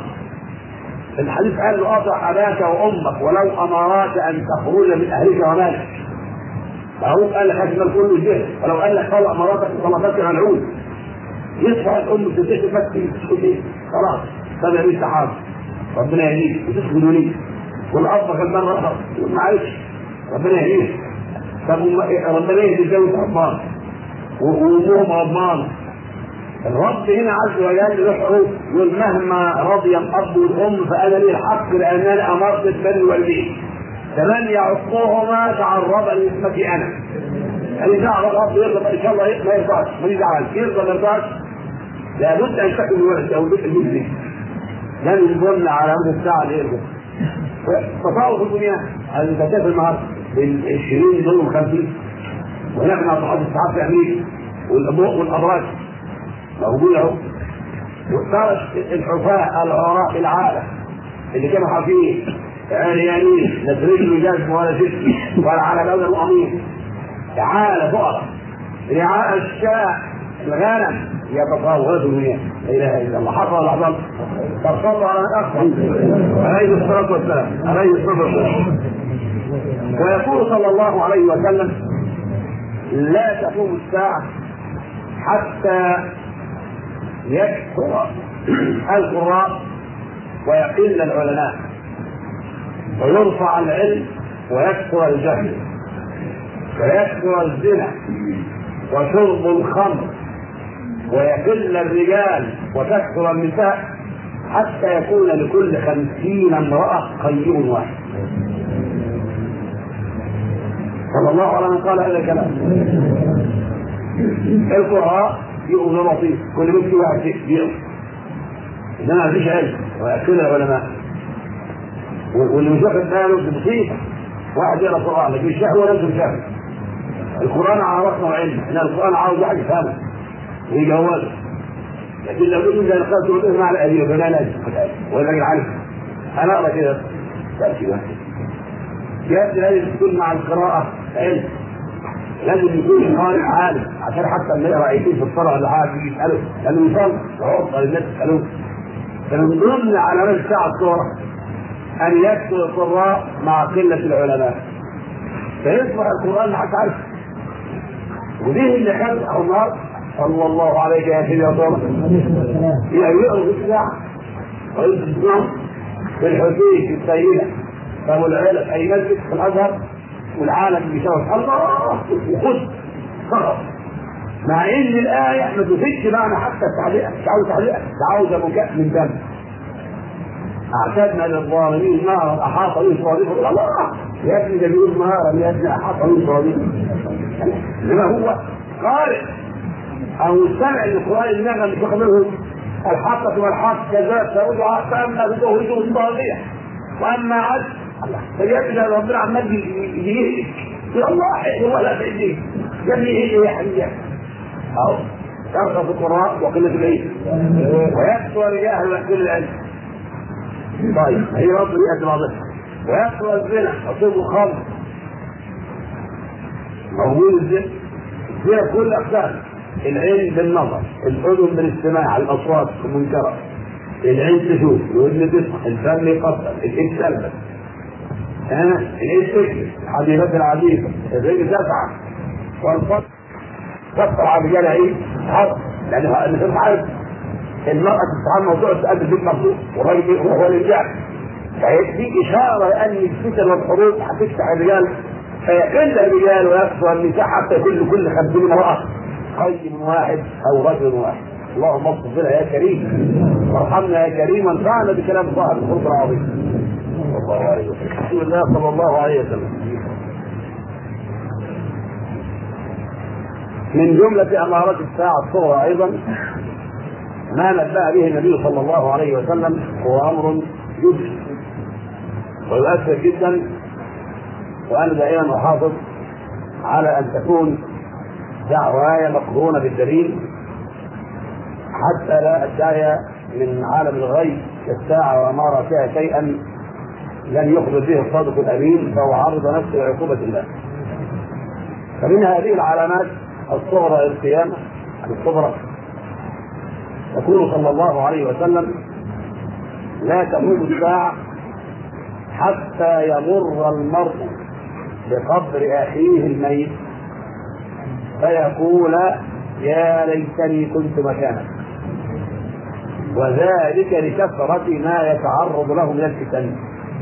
الحديث قال له أطع أباك وأمك ولو أمراك أن تخرج من أهلك ومالك فهو قال لك هذا كله جهل ولو قال لك طلق مراتك وطلقتك ملعون يصبح الام تديك تفتي تقول خلاص طب يا بنت حاضر ربنا يهديك وتسجدوا لي والاب غلبان رفض معلش ربنا يهديك طب ربنا يهدي زوج عضمان وامهم عضمان الرب هنا عز وجل له حقوق يقول مهما رضي الاب والام فانا لي الحق لانني امرت بني والدين فمن يعقهما تعرض لاسمتي انا اللي دعوه الاب يرضى ان شاء الله ما يرضاش ماليش دعوه يرضى ما يرضاش لابد ان تكون الولد او البيت المسلم لن يظن على مدى الساعه اللي يرضى تفاوض في الدنيا هذه تكافل النهارده بين 20 دول 50 وهناك من اصحاب الصحاب في امريكا والابوء والابراج موجود اهو وصارت الحفاة العراء العالة اللي كانوا حافين عريانين لا رجل جزم ولا جسم ولا على لون الامير تعالى فقراء رعاء الشاء الغنم يتطاولون الدنيا لا اله الا الله حصل لحظه فصلوا على الاخر عليه الصلاه والسلام عليه الصلاه والسلام ويقول صلى الله عليه وسلم لا تقوم الساعه حتى يكثر القراء ويقل العلماء ويرفع العلم ويكثر الجهل ويكثر الزنا وشرب الخمر ويقل الرجال وتكثر النساء حتى يكون لكل خمسين امرأة قيم واحد صلى الله عليه وسلم قال هذا الكلام القراء يؤذى لطيف كل بنت واحد يؤذى انما ما فيش علم ويأكل العلماء واللي مش واخد باله دي مصيبه واحد يقرا قران لكن الشهوه لازم شهوه القران على راسنا وعلم ان القران عاوز واحد يفهمه ويجوزه لكن لو قلت اذا قلت تقول مع الادله فلا لازم ولا راجل عارف انا اقرا كده تاتي واحد جهاز لازم تكون مع القراءه علم لازم يكون القارئ عالم عشان حتى اللي يقرا ايتين في الصلاه ولا حاجه يجي يساله لانه يصلي وعرض الناس يسالوه فمن ضمن علامات الساعه الصوره ان يكثر القراء مع قله العلماء فيصبح القران حتى عارف ودي اللي خد عمر صلى الله عليه يا سيدي يا طارق يقرأ في الساعه ويسمع في الحديث في السيده فهو العلم اي مسجد في الازهر والعالم بيشاور الله وخذ فقط مع ان الايه ما تفيدش معنى حتى التعليق مش عاوز تعليق ده عاوز بكاء من دم اعتدنا للظالمين نارا احاط بهم صادقه الله يا ابني ده بيقول نارا يا ابني احاط بهم صادقه انما هو قارئ او مستمع للقران النغم مش واخد منهم الحقة والحق كذاب ترجع فاما بظهره الطاغية واما عد فيجد ربنا عمال يهلك يا الله هو لا بايديه يا ابني ايه يا حبيبي اهو كثرة القراء وقلة العلم ويكثر الجهل ويحكي العلم طيب هي برضه دي واضحة ويكثر الزنا وشرب الخمر موجود الزنا فيها كل اقسام العين بالنظر الاذن بالاستماع الاصوات المنكره العين تشوف الودن تسمع الفم يقطع الايد تلبس ها الايد تكذب حبيبات العزيزه الرجل تسعى والفضل تقطع على رجالها ايه؟ حرب لان الانسان عارف المرأة تتعامل موضوع تقابل بيت مفتوح والراجل هو الرجال فدي إشارة لأن الفتن والحروب هتفتح الرجال عند الرجال ويكثر النساء حتى كل كل خمسين امرأة قيم واحد أو رجل واحد اللهم اصرف لنا يا كريم وارحمنا يا كريم وانفعنا بكلام صاحب الخلق العظيم صلى الله عليه وسلم رسول الله صلى الله عليه وسلم من جملة أمارات الساعة الصغرى أيضا ما نبأ به النبي صلى الله عليه وسلم هو أمر يدهش ويؤثر جدا وأنا دائما أحافظ على أن تكون دعواي مقرونة بالدليل حتى لا أدعي من عالم الغيب كالساعة وما رأى فيها شيئا لن يخبر به الصادق الأمين فهو عرض نفسه لعقوبة الله فمن هذه العلامات الصغرى للقيامة الصغرى يقول صلى الله عليه وسلم لا تقوم الساعة حتى يمر المرء بقبر أخيه الميت فيقول يا ليتني كنت مكانك وذلك لكثرة ما يتعرض له من الفتن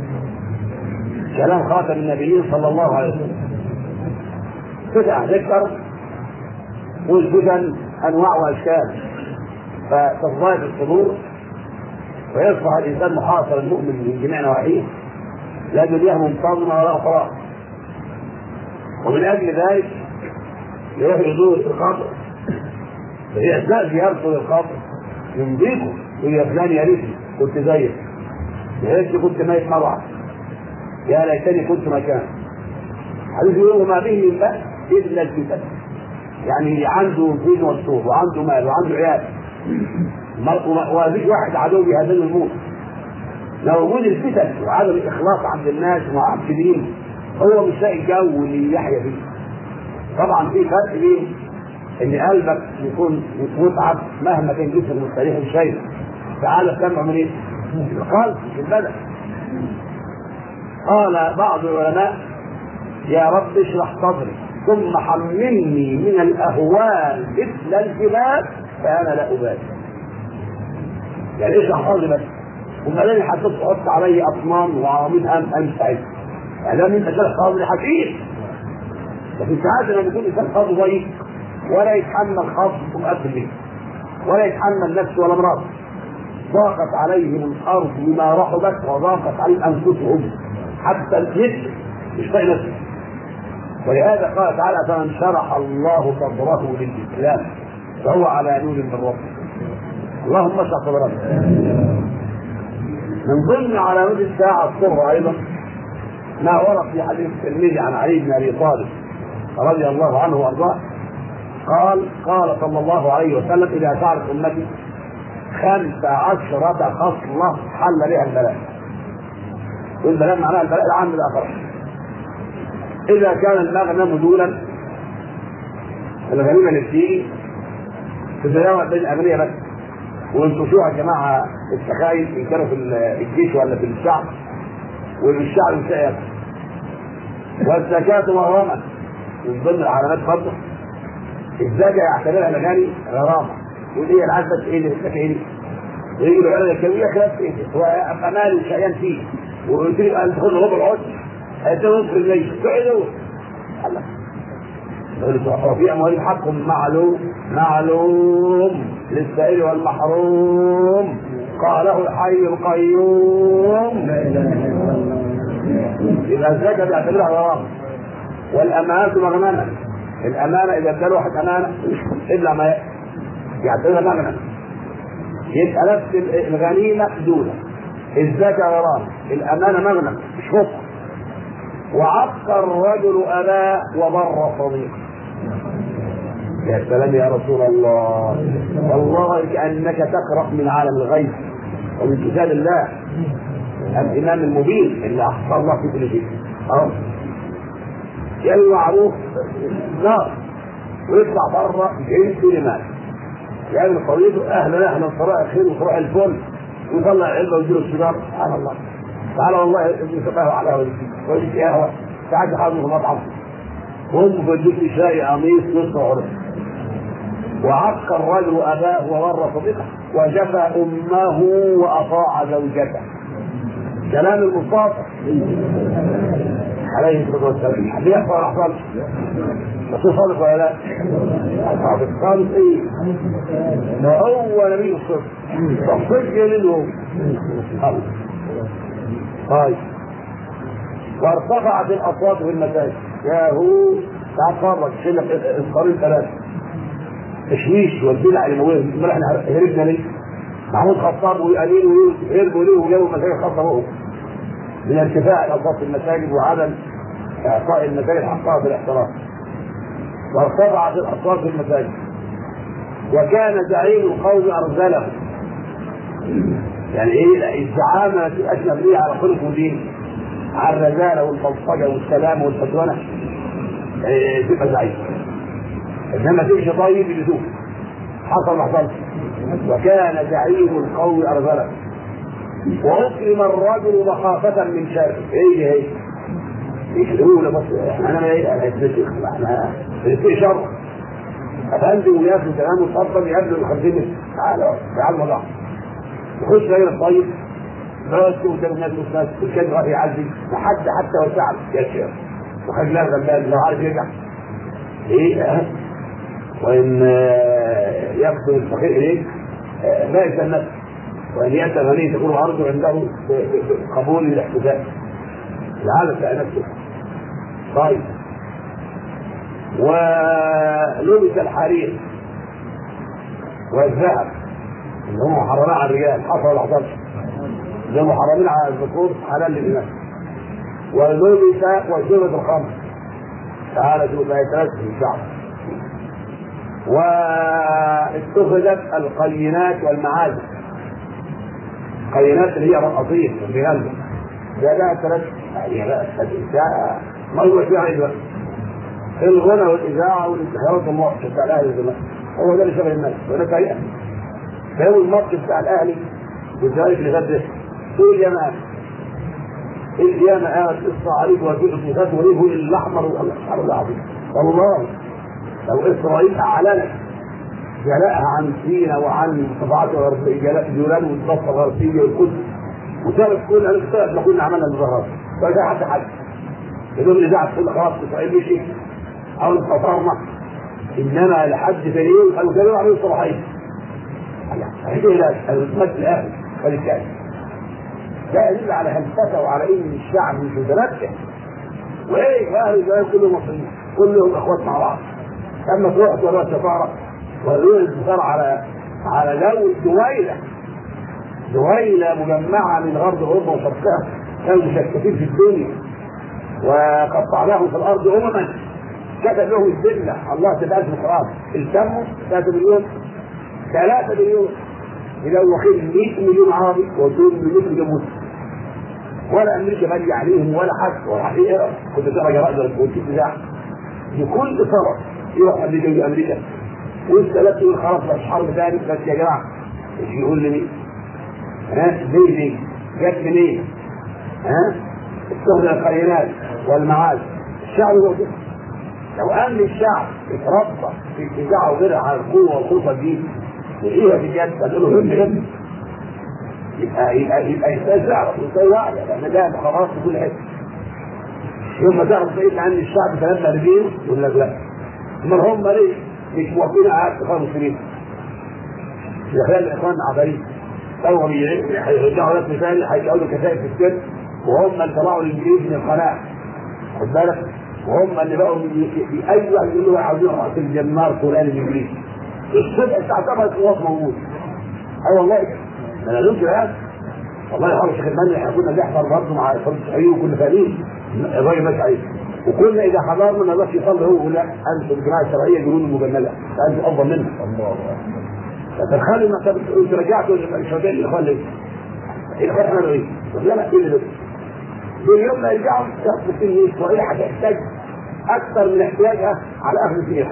كلام خاتم النبيين صلى الله عليه وسلم فتح ذكر والفتن انواع واشكال فتضايق الصدور ويصبح الانسان محاصر المؤمن من جميع نواحيه لا دنياه منتظمه ولا اخرى ومن اجل ذلك يروح يزور في القبر في اثناء زيارته للقبر يمضيكم يقول يا فلان يا ريتني كنت زيك يا ريتني كنت ميت مره يا ليتني كنت مكانك حديث يقول ما به من بأس الا الفتن يعني عنده دين والصوف وعنده مال وعنده عيال وما فيش واحد عدو بهذا الموت لو وجود الفتن وعدم الاخلاص عند الناس ومعبدين هو مش لاقي الجو اللي يحيا فيه طبعا في فرق بين ان قلبك يكون متعب مهما كان جسمك مستريح شيء تعالى سمع من ايه؟ القلب مش البدن قال بعض العلماء يا رب اشرح صدري ثم حملني من الاهوال مثل الجبال فانا لا ابالي يعني اشرح صدري بس وبعدين حطيت تحط علي اطنان وعواميد ام انسعد يعني لم انت شرح صدري حكيم لكن ساعات لما يكون الانسان صدره ضيق ولا يتحمل خاص مقابل به ولا يتحمل نفسه ولا مراته ضاقت عليهم الارض بما رحبت وضاقت عليهم انفسهم حتى الجسم مش طايق نفسه ولهذا قال تعالى فمن شرح الله صدره للاسلام فهو على نور من ربه اللهم اشرح صدرنا من ضمن علامات الساعه الصغرى ايضا ما ورد في حديث الترمذي عن علي بن ابي طالب رضي الله عنه وارضاه قال قال صلى الله عليه وسلم اذا تعرف امتي خمس عشرة خصلة حل بها البلاء والبلاء معناها البلاء العام الاخر اذا كان المغنم دولا الغنيمه اللي بتيجي تتناول بين الامريه بس وانتشوها يا جماعه السخايف ان كانوا في الجيش ولا في الشعب والشعب مش ياكل والزكاه مغرمه من ضمن العلامات برضه الزكاه يعتبرها الغني غرامه يقول ايه العدد ايه اللي الزكاه ايه ويجي له عرض الكبيره خلاف ايه هو امال شقيان فيه وقلت لي ان تاخد ربع العشر هيدوه في الميت تقعدوا وفي اموالهم حق معلوم معلوم للسائل والمحروم قاله الحي القيوم يبقى الزكاه بيعتبرها غرامه والامانه مغنمه الامانه اذا ادى واحد امانه الا ما يعتبرها مغنم يبقى نفس الغنيمه دوله الزكاه غرامه الامانه مغنم مش فقر وعق الرجل اباه وبر صديقه يا سلام يا رسول الله والله كانك تقرا من عالم الغيب ومن كتاب الله الامام المبين اللي احصى الله في كل شيء اهو يا معروف نار ويطلع بره جنس لمال يعمل طريقه اهلا اهلا صباح الخير وصباح الفل ويطلع علبه ويديله السيجاره سبحان الله تعالى والله ابن سباه على وجهي وجهي قهوه ساعات حاضر في مطعم هم بدوك شاي قميص نصف عرف وعق الرجل اباه وور صديقه وجفى امه واطاع زوجته كلام المصطفى عليه الصلاه والسلام حد يحصل ولا حصلش؟ الرسول صادق ولا لا؟ صادق صادق ايه؟ ما هو نبي الصدق تصدق منه طيب وارتفعت الاصوات في المساجد يا هو تعال اتفرج شيل القرين ثلاثه تشويش والبدع اللي موجوده امال احنا هربنا ليه؟ محمود خطاب وامين ويوسف هربوا ليه وجابوا مساجد خاصه بهم من ارتفاع الاصوات في المساجد وعدم اعطاء المساجد حقها في الاحترام وارتفعت الاصوات في المساجد وكان زعيم القوم ارذله يعني ايه الزعامه ما تبقاش مبنيه على خلق ودين على الرزاله والبلطجه والسلام والفتوانه إيه تبقى زعيم انما تمشي طيب يدوك حصل ما حصلش وكان زعيم القوم ارذلا واكرم الرجل مخافه من شر ايه هي يشتروا له بس انا ما ايه انا اتفق احنا في شر افندي وياكل تمام وتفضل يقابله ال 50 تعالوا تعالوا مع يخش غير الطيب بس قدام الناس والناس الكلب راح يعزي لحد حتى وسع يا شيخ وخلاه غلبان لو عارف يرجع ايه وان يقصد الفقير اليك بائس النفس وان ياتي غني تكون عرضه عنده قبول الاحتفال العالم بتاع نفسه طيب ولبس الحرير والذهب اللي هم محرمين على الرجال حصل ولا حصلش اللي هم محرمين على الذكور حلال للإناث ولبس وشربت الخمر تعالى شوف بقى ثلاث في الشعب واتخذت القينات والمعازف القينات اللي هي رقصين بغنى ده ده ثلاث يعني بقى ده ما هو فيها ايه دلوقتي الغنى والاذاعه والانتحارات والماتش بتاع الاهلي زمان هو ده اللي شغل الناس وده حقيقه فهو الماتش بتاع الاهلي والزمالك اللي فات ده تقول يا مان القيامة قامت إسرائيل وفي الصفات وريه الأحمر والأشعر العظيم والله لو إسرائيل أعلنت جلاءها عن سينا وعن طبعات جلاء جولان والضفة الغربية والقدس وسابت كل الاختلاف ما كنا عملنا مظاهرات فجاء حتى حد يقول الإذاعة تقول خلاص إسرائيل مشي أو انتصرنا إنما لحد دليل قالوا كانوا عملوا صلاحية هذه لا المجد الأهلي فللكاس ده يدل على هلفتة وعلى ان الشعب مش متمكن وايه اهل البلد كلهم مصريين كلهم اخوات مع بعض اما تروح تورى السفاره وريهم السفاره على على جو دويله دويله مجمعه من غرب اوروبا وشرقها كانوا مشتتين في الدنيا وقطعناهم في الارض امما كتب لهم الذله الله تبارك في القران التموا 3 مليون 3 مليون إذا واخد 100 مليون عربي ودول مليون مليون ولا امريكا مالية عليهم ولا حد ولا حد يقرا كنت تقرا جرائد وتشوف اذاعه بكل ثروه يروح امريكا يجي امريكا وانت لا تقول خلاص مش حرب ثاني بس يا جماعه ايش يقول لي مين؟ ها ليه ليه؟ جت منين؟ ها؟ استخدم القرينات والمعاد الشعب هو كده لو ان الشعب اتربى في اتجاهه وغيرها على القوه والخلطه دي وايه في الجد قال له هم هم يبقى يبقى يبقى يستاذ ويسوي واحده لان ده خلاص في كل حته يوم ما تعرف بعيد عن الشعب ثلاثة لاعبين يقول لك لا امال هم ليه مش موافقين على اتخاذ المسلمين يا خلال الاخوان عبارين اول هيرجعوا لك مثال هيقعدوا كتائب في السن وهم اللي طلعوا الانجليز من القناه خد بالك وهم اللي بقوا في اي واحد يقول له عاوزين راس الجمار فلان الانجليزي الصبح الساعه 7 الخلاص موجود اه والله ما انا قلت هذا والله يا شيخ المني احنا كنا بنحضر برضه مع فرد السعيد وكنا فاهمين الراجل ماشي عليه وكنا اذا حضرنا ما بقاش يصلي هو يقول لا انت الجماعه الشرعيه جنود المجنده انت افضل منه الله فتخيل انك انت رجعت الشهداء الاخوان ليه؟ الاخوان عملوا ايه؟ لا لا ايه اللي دول يوم ما يرجعوا تاخد فيه اسرائيل هتحتاج اكثر من احتياجها على اهل الدين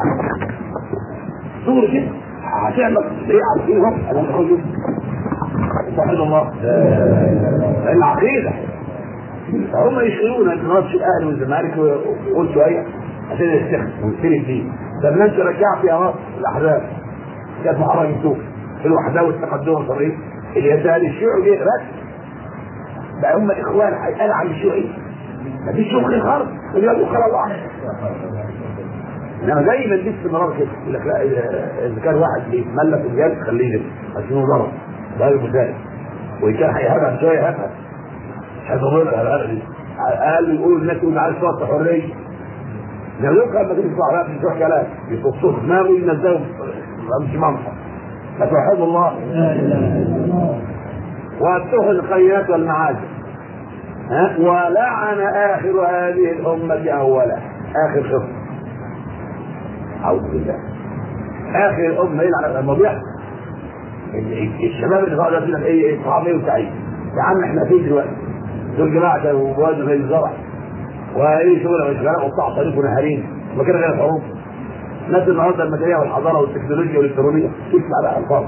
صور كده هتعمل ايه عارفينهم انا بقول سبحان الله العقيده فهم يشغلون انت ماتش الاهلي والزمالك وقلت شويه عشان يستخدم ويشتري الدين لما انت رجعت يا مصر الاحزاب كانت محرم يسوق الوحده والتقدم الطريق اليسار الشيوعي جه بس بقى هم الاخوان هيتقال عن الشيوعي مفيش شغل خالص يقول يدخل الله انما دايما دي استمرار كده يقول لك لا اذا كان واحد بيتملك الجهاز خليه يلف عشان هو ضرب ده المثال وان كان هيهبها شويه يهبها هيضربها الهبه دي قال يقولوا الناس يقول عايز توقف حريه لو يقرا لما تيجي لا مش روح كلام يفصوه دماغه ينزلوا مش منطق فتوحد الله واتخذ القينات والمعاجم ها ولعن اخر هذه الامه اولا اخر خصم اعوذ بالله اخر الامه يلعن المضيع الشباب اللي قاعد يقول لك ايه ايه طعام ايه وسعيد يا عم احنا فين دلوقتي دول جماعه وبوادوا زي الزرع وايه شغل مش غرق وقطع طريق ونهارين وكده غير الحروب الناس النهارده المدنيه والحضاره والتكنولوجيا والالكترونيه تسمع بقى الفاظ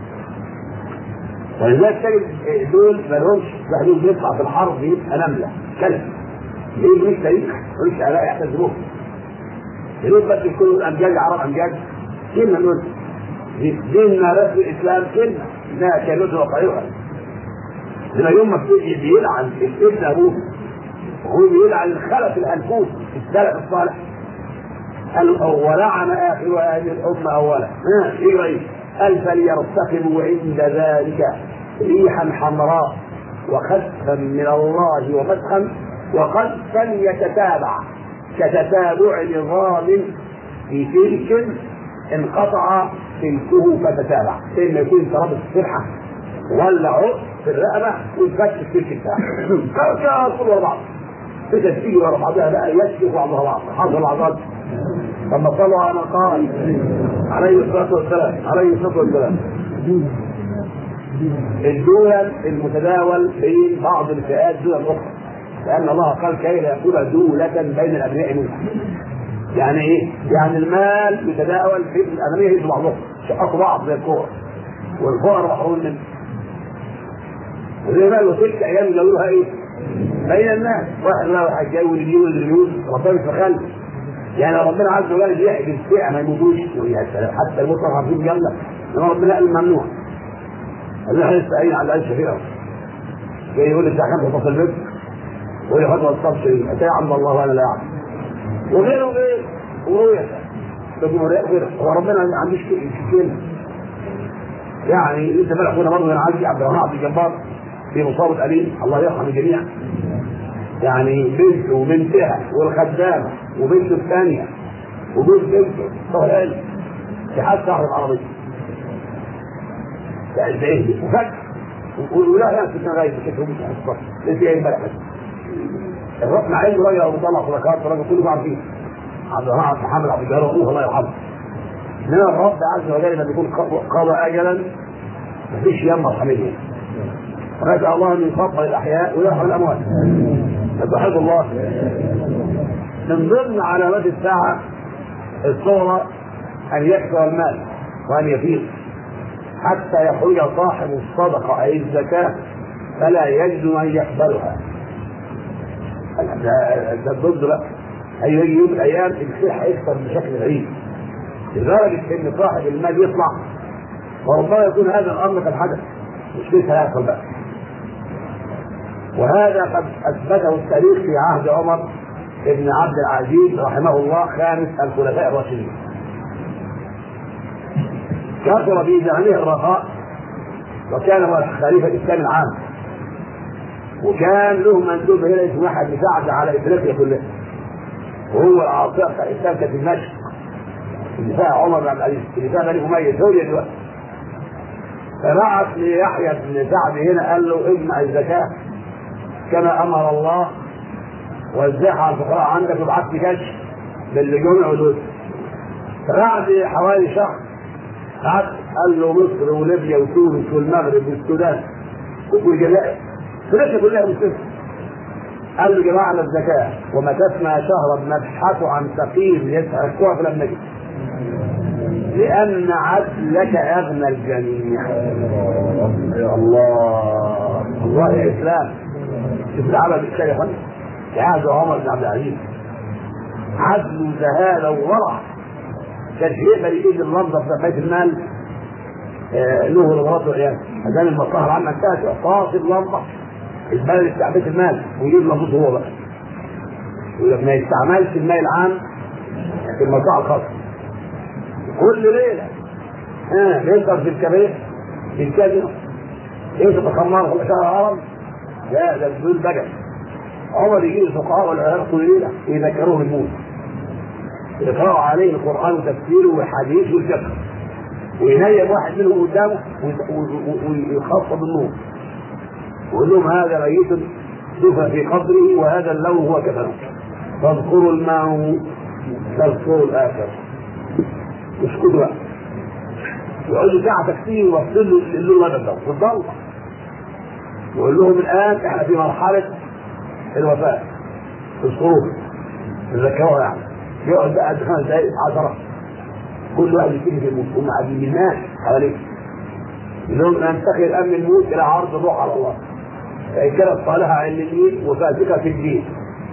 ولذلك تجد دول ما لهمش واحد بيطلع في الحرب يبقى نمله كلب ليه مش تاريخ ملوش الاء يعتذروه يقول بس يكونوا الامجاد عرب امجاد كلمه نقول ديننا رسم الاسلام كلمه انها كلمه وقعها لما يوم ما بيلعن الابن ابوه وهو بيلعن الخلف الانفوس السلف الصالح قال ولعن اخر هذه الامه اولا ايه رأيك؟ قال فليرتقبوا عند ذلك ريحا حمراء وخسفا من الله وفتحا وخسفا يتتابع كتتابع نظام في سلك انقطع سلكه فتتابع اما يكون ترابط السرحه ولا عقد في الرقبه ويفك السلك بتاعه كانوا كل ورا بعض بتسجيل ورا بعضها بقى يسلك بعضها بعض حصل العضلات لما صلوا على قال عليه الصلاه والسلام عليه الصلاه والسلام الدول المتداول بين بعض الفئات دول الاخرى لان الله قال كي لا يكون دولة بين الابناء منها يعني ايه؟ يعني المال يتداول بين الابناء يهز بعضهم شققوا بعض زي الكوره والفقراء محرومين منه وزي ما قالوا تلك ايام يقولوها ايه؟ بين الناس واحد له واحد جاي واللي واللي يقول ربنا مش مخلف يعني ربنا عز وجل يحجز فئه ما يموتوش يا سلام حتى الموت عارفين جنة انما ربنا قال ممنوع قال احنا لسه قايل على الف فئه جاي يقول لي الساعه 5 تصل بك ويقول لي خطوه الصف شيء اتى عند الله وانا لا اعلم وغيره وغيره ورؤية غير هو ربنا ما عندوش كلمه يعني لسه امبارح كنا برضه نعدي عبد الرحمن عبد الجبار في مصابة أليم الله يرحم الجميع يعني بنت وبنتها والخدامة وبنته الثانية وجوز بنته طوال في حد صاحب العربية يعني ده ايه وفجأة ولا يعني في غاية كده مش هتصبح لسه جاي امبارح بس الرب مع انه راجل ابو طلع صدقات راجل كله عارفين عبد الرحمن محمد عبد الجلال ابوه الله يرحمه انما الرب عز وجل لما يكون قضى اجلا مفيش يم مرحمته نسأل الله أن يفضل الأحياء ويرحم الأموات نتوحد الله من ضمن علامات الساعة الصغرى أن يكثر المال وأن يفيض حتى يخرج صاحب الصدقة أي الزكاة فلا يجد من يقبلها ده ضد بقى هيجي يوم من الأيام الخير هيكثر بشكل غريب لدرجة إن صاحب المال يطلع وربما يكون هذا الأمر قد حدث مش لسه هيحصل بقى وهذا قد اثبته التاريخ في عهد عمر بن عبد العزيز رحمه الله خامس الخلفاء الراشدين كثر في زمنه الرخاء وكان هو الخليفه الاسلامي العام وكان له مندوب هنا اسمه احد مساعد على افريقيا كلها وهو العاصمه بتاع الاسلام كانت في دمشق دفاع عمر بن عبد العزيز دفاع بني اميه سوريا دلوقتي فبعث ليحيى بن سعد هنا قال له اجمع الزكاه كما امر الله وزعها على الفقراء عندك وابعث لي كشف للي جمعوا دول فبعد حوالي شهر قعد قال له مصر وليبيا وتونس والمغرب والسودان والجزائر افريقيا كلها مسلمه قال له جمعنا الزكاه ومكثنا شهرا نبحث عن سقيم يسعى فلم نجد لأن عدلك أغنى الجميع يا الله الله يا إسلام شوف العمل بالشيء يا فندم عهد عمر بن عبد العزيز عدل وزهاله وورع كان يقبل يجيب اللمضه في بيت المال آه له رضوات وعياله ادام المصلحه العامه انتهت اعطاس اللمضه البلد بتاع بيت المال ويجيب لمضته هو بقى يقول لك ما يستعملش الماء العام في المصاع الخاصة كل ليلة ها يشرب في الكبير في الكازينو يشرب الخمار في شهر العرب لا ده بدون بجل عمر يجي الفقهاء والعلماء طول الليلة يذكروه الموت يقرأوا عليه القرآن وتفسيره والحديث والفقه وينيم واحد منهم قدامه ويخفض النور ويقول لهم هذا ميت دفن في قبره وهذا اللون هو كفنه فاذكروا الماء تذكروا الاخر اسكتوا بقى يقعدوا ساعة تكتير ويفصلوا اللون الابيض ده في الضلمة ويقول لهم الان احنا في مرحلة الوفاة اذكروها تذكروها يعني يقعد بقى خمس دقائق عشرة كل واحد يبتدي في الموت هم قاعدين الناس حواليه لهم ننتقل الان من الموت الى عرض الروح على الله فان كانت صالحه عن اليمين وفاسقه في الدين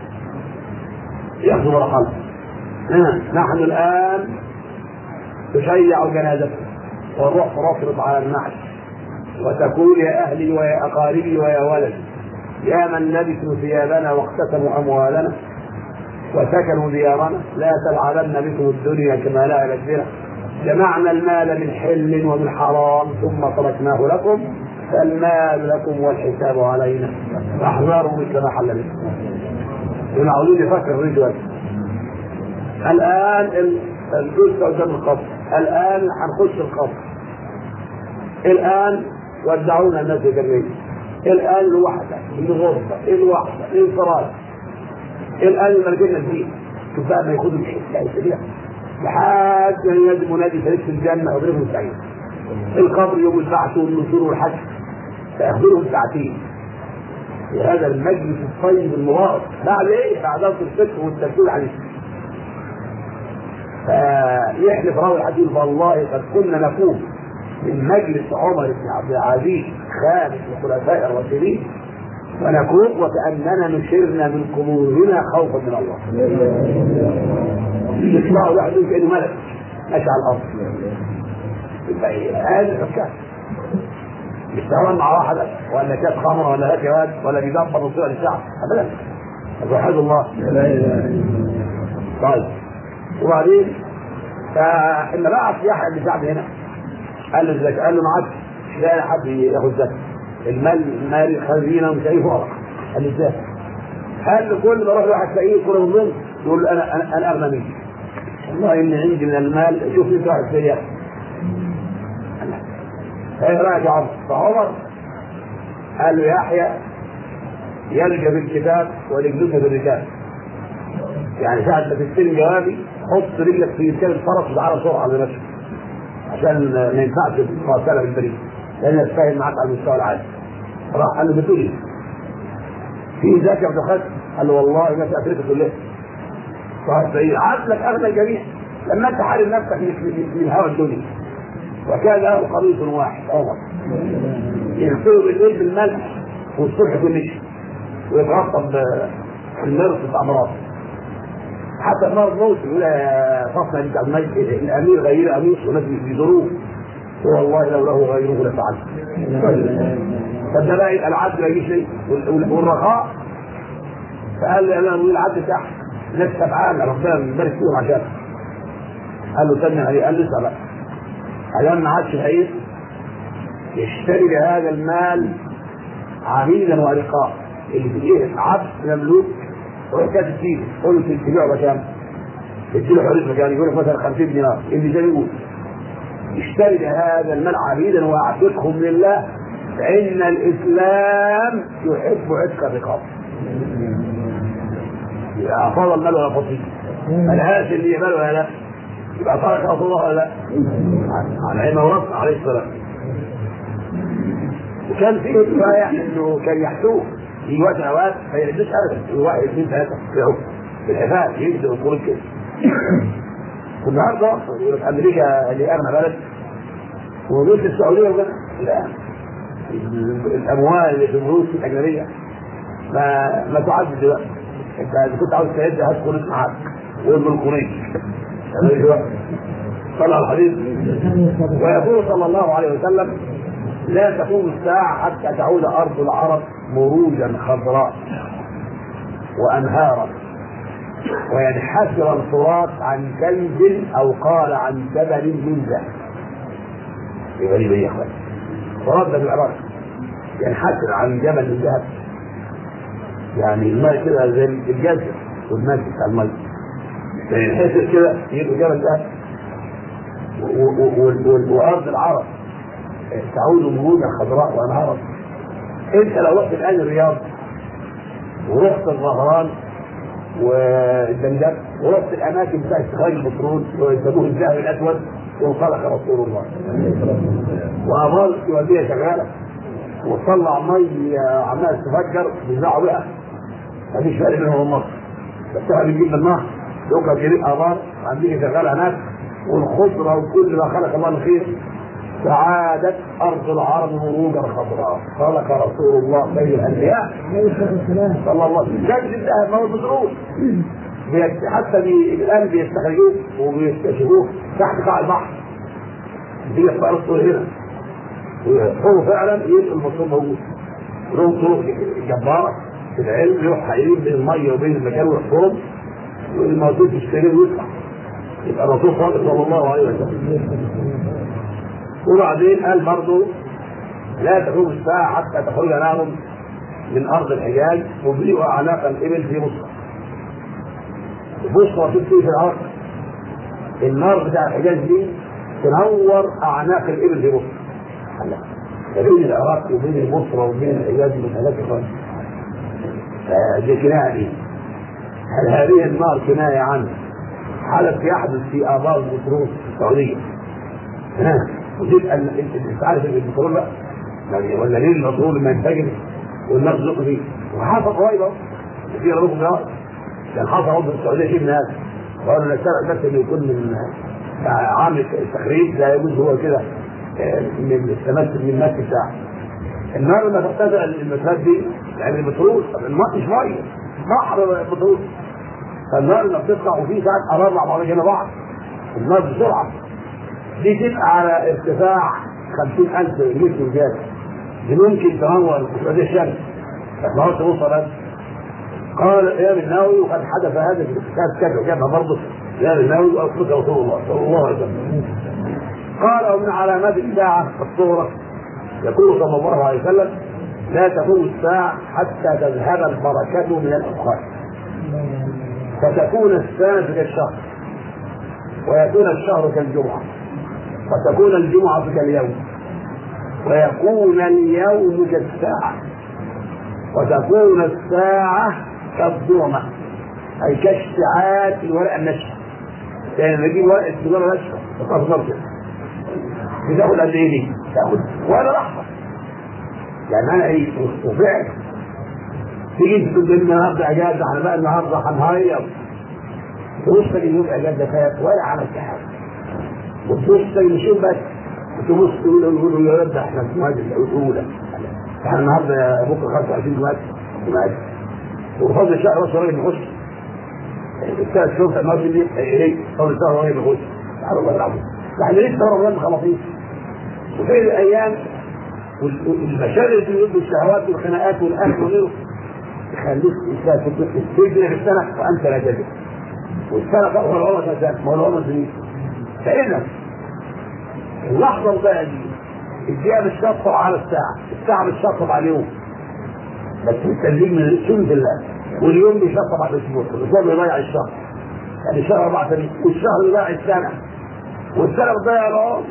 ياخذ مرحله نحن الان تشيع جنازته والروح ترفرط على النحل وتقول يا اهلي ويا اقاربي ويا ولدي يا من لبسوا ثيابنا واقتسموا اموالنا وسكنوا ديارنا لا تلعبن بكم الدنيا كما لعبت بنا جمعنا المال من حل ومن حرام ثم تركناه لكم فالمال لكم والحساب علينا فاحذروا مثل ما حل بكم ينعودون يفكر الرجل الان الجثه قدام القبر الان هنخش القبر الان ودعونا الناس الجميع الان الوحده الغرفه الوحده الانفراد الان الملكين الدين شوف بقى ما ياخذوا الحته لحد ما ينادي منادي فريق في الجنه وغيرهم سعيد القبر يوم البعث والنشور والحج فياخذوا ساعتين في هذا المجلس الطيب المبارك بعد ايه؟ بعد درس الفقه والتفسير عليه فيحلف راوي الحديث والله قد كنا نقوم من مجلس عمر بن عبد العزيز خامس الخلفاء الراشدين ونقول وكأننا نشرنا من قبورنا خوفا من الله. يسمعوا واحد يقول كأنه ملك ماشي على الأرض. يبقى هذا الحكام. يشتغل مع واحد ولا كاس خمر ولا هات واد ولا بيدبر وصيغه للشعب ابدا توحيد الله طيب وبعدين فلما بقى في يحيى بن سعد هنا قال له ازاي؟ قال له ما عادش مش لاقي حد ياخد زكاه المال مال خزينه ومش اي فرق قال له ازاي؟ قال له كل ما اروح لواحد فقير كل من ضمن يقول له انا انا انا اغنى منك والله اني عندي من المال شوف لي واحد زيك ايه رايك يا عمر؟ فعمر قال له يحيى يلجا بالكتاب ولجلوسه بالرجال يعني ساعة ما تستلم جوابي حط رجلك في ركاب الفرس وتعالى بسرعة على نفسك عشان ما ينفعش المقاتلة بالبريد لأن تفاهم معاك على المستوى العالي راح قال له بتقول ايه؟ في ذاك يا ابن خالد قال له والله ما سأتركه كلها صاحب سيد عقلك أغنى الجميع لما أنت حارب نفسك من, من هوى الدنيا وكان له قميص واحد عمر يغسلوا بالليل بالملح والصبح بالنشا ويتغطى بالمرس بتاع مراته حتى النار موت يقول يا فاطمه بنت عبد الملك الامير غير امير وناس بيزوروه والله لو له غيره لفعل فده بقى يبقى العدل ما يجيش ليه والرخاء فقال لي انا العدل تحت ناس سبعان ربنا يبارك فيهم عشان قال له استنى عليه قال له اسال بقى قال ما عادش فقير يشتري بهذا المال عبيدا ورقاء اللي في ايه عبد مملوك وحكايه تسيبه قول له تبيعه بكام؟ تديله حريه مكان يقول لك مثلا 50 دينار اللي زي يقول اشتري بهذا المال عبيدا واعتقهم لله فان الاسلام يحب عتق الرقاب يبقى فضل المال ولا فصيل الهاش اللي يقبل ولا لا يبقى ترك رسول الله ولا لا على عين ورثنا عليه السلام وكان فيه روايه انه كان يحسوه في وقت من الاوقات ما يعدوش ابدا واحد اثنين ثلاثه في في الحفاظ يجد القرون كده والنهارده يقول لك امريكا اللي اغنى بلد ودول في السعوديه وكده لا الاموال اللي في الروس الاجنبيه ما ما تعد دلوقتي انت اذا كنت عاوز تعد هات قريش معاك وابن القريش صلى الحديث ويقول صلى الله عليه وسلم لا تقوم الساعة حتى تعود أرض العرب مروجا خضراء وأنهارا وينحسر الفرات عن كنز او قال عن جبل من ذهب غريبه يا اخوان فرات ده في العراق ينحسر عن جبل من ذهب يعني الماء كده زي الجزر والماء بتاع الماء ينحسر كده يبقى جبل ذهب وارض العرب تعود نموذج خضراء وانهارا انت لو رحت الان الرياض ورحت الظهران والدندب ورحت الاماكن بتاعت استخراج البترول ويسموه الذهب الاسود وانطلق رسول الله وامال السعوديه شغاله وطلع مي عمال تفجر بيزرعوا بها مفيش فرق بينهم وبين مصر بس احنا بنجيب النهر يوقف جريء ابار امريكا شغاله هناك والخضره وكل ما خلق الله الخير سعادة أرض العرب مروجا خضراء خلق رسول الله بين الأنبياء صلى الله عليه وسلم كنز الذهب ما هو البترول حتى بي... الآن بيستخرجوه وبيكتشفوه تحت قاع البحر دي في أرض هنا هو فعلا يبقى المطلوب موجود لهم طرق جبارة في العلم يروح حقيقي بين المية وبين المكان والحرم والموجود يشتري ويطلع يبقى الرسول صلى الله عليه وسلم وبعدين قال برضه لا تقوم الساعة حتى تخرج نار من أرض الحجاز تضيء أعناق الإبل في مصر. بصرة تبكي في الأرض النار بتاع الحجاز دي تنور أعناق الإبل في مصر. بين العراق وبين البصرة وبين الحجاز من هلاك دي كناية دي هل هذه النار كناية عن حدث يحدث في آبار البترول في السعودية وتبقى انت عارف البترول بقى يعني ولا ليه البترول لما ينفجر والناس تزق فيه وحصل قريب اهو في ربكم في الارض كان حصل برضه في السعوديه شيء من هذا قالوا لا السبب بس انه يكون من عام التخريج لا يجوز هو كده من التمثل من الماء بتاعه النار لما ترتفع المسافات دي يعني البترول الماء مش ميه بحر بترول فالنار لما بتطلع وفي ساعات قرار مع بعض جنب بعض النار بسرعه دي تبقى على ارتفاع 50000 متر وزيادة دي ممكن تنور دي الشمس ما توصل قال الامام النووي وقد حدث هذا في كتاب كذا جابها برضه الامام النووي واصبح رسول الله صلى الله عليه وسلم قال ومن علامات الساعة الصورة يقول صلى الله عليه وسلم لا تقوم الساعة حتى تذهب البركة من الأوقات فتكون السنة كالشهر ويكون الشهر كالجمعة وتكون الجمعة كاليوم ويكون اليوم كالساعة وتكون الساعة كالظلمة أي كاشتعال الورقة الناشفة يعني نجيب ورقة سيجارة ناشفة وتصدر كده بتاخد قد إيه دي؟ تاخد ولا لحظة يعني أنا إيه وفعل تيجي تقول لي النهارده اجازه احنا بقى النهارده هنهيص تبص اليوم اجازه فات ولا عملت حاجه وتبص نشوف بس تبص تقول يقولوا يا رب احنا في مهاجم الاولى احنا النهارده بكره 25 جماد جماد وفضل الشهر بس راجل بيخش الثلاث شهور النهارده دي ايه فضل الشهر راجل بيخش سبحان الله العظيم احنا لسه رمضان خلاصين وفي الايام والمشاغل اللي يقولوا الشهوات والخناقات والاكل وغيره يخليك تجري في السنه وانت لا تدري والسنه تأخذ العمر سنه ما هو العمر سنين فإذا اللحظة الباقية دي الدقيقة مش تطلب على الساعة، الساعة مش تطلب على اليوم. بس التنزيل من سنة الله واليوم بيشطب على الأسبوع، الأسبوع بيضيع الشهر. يعني الشهر أربع سنين والشهر بيضيع السنة والسنة بتضيع العمر.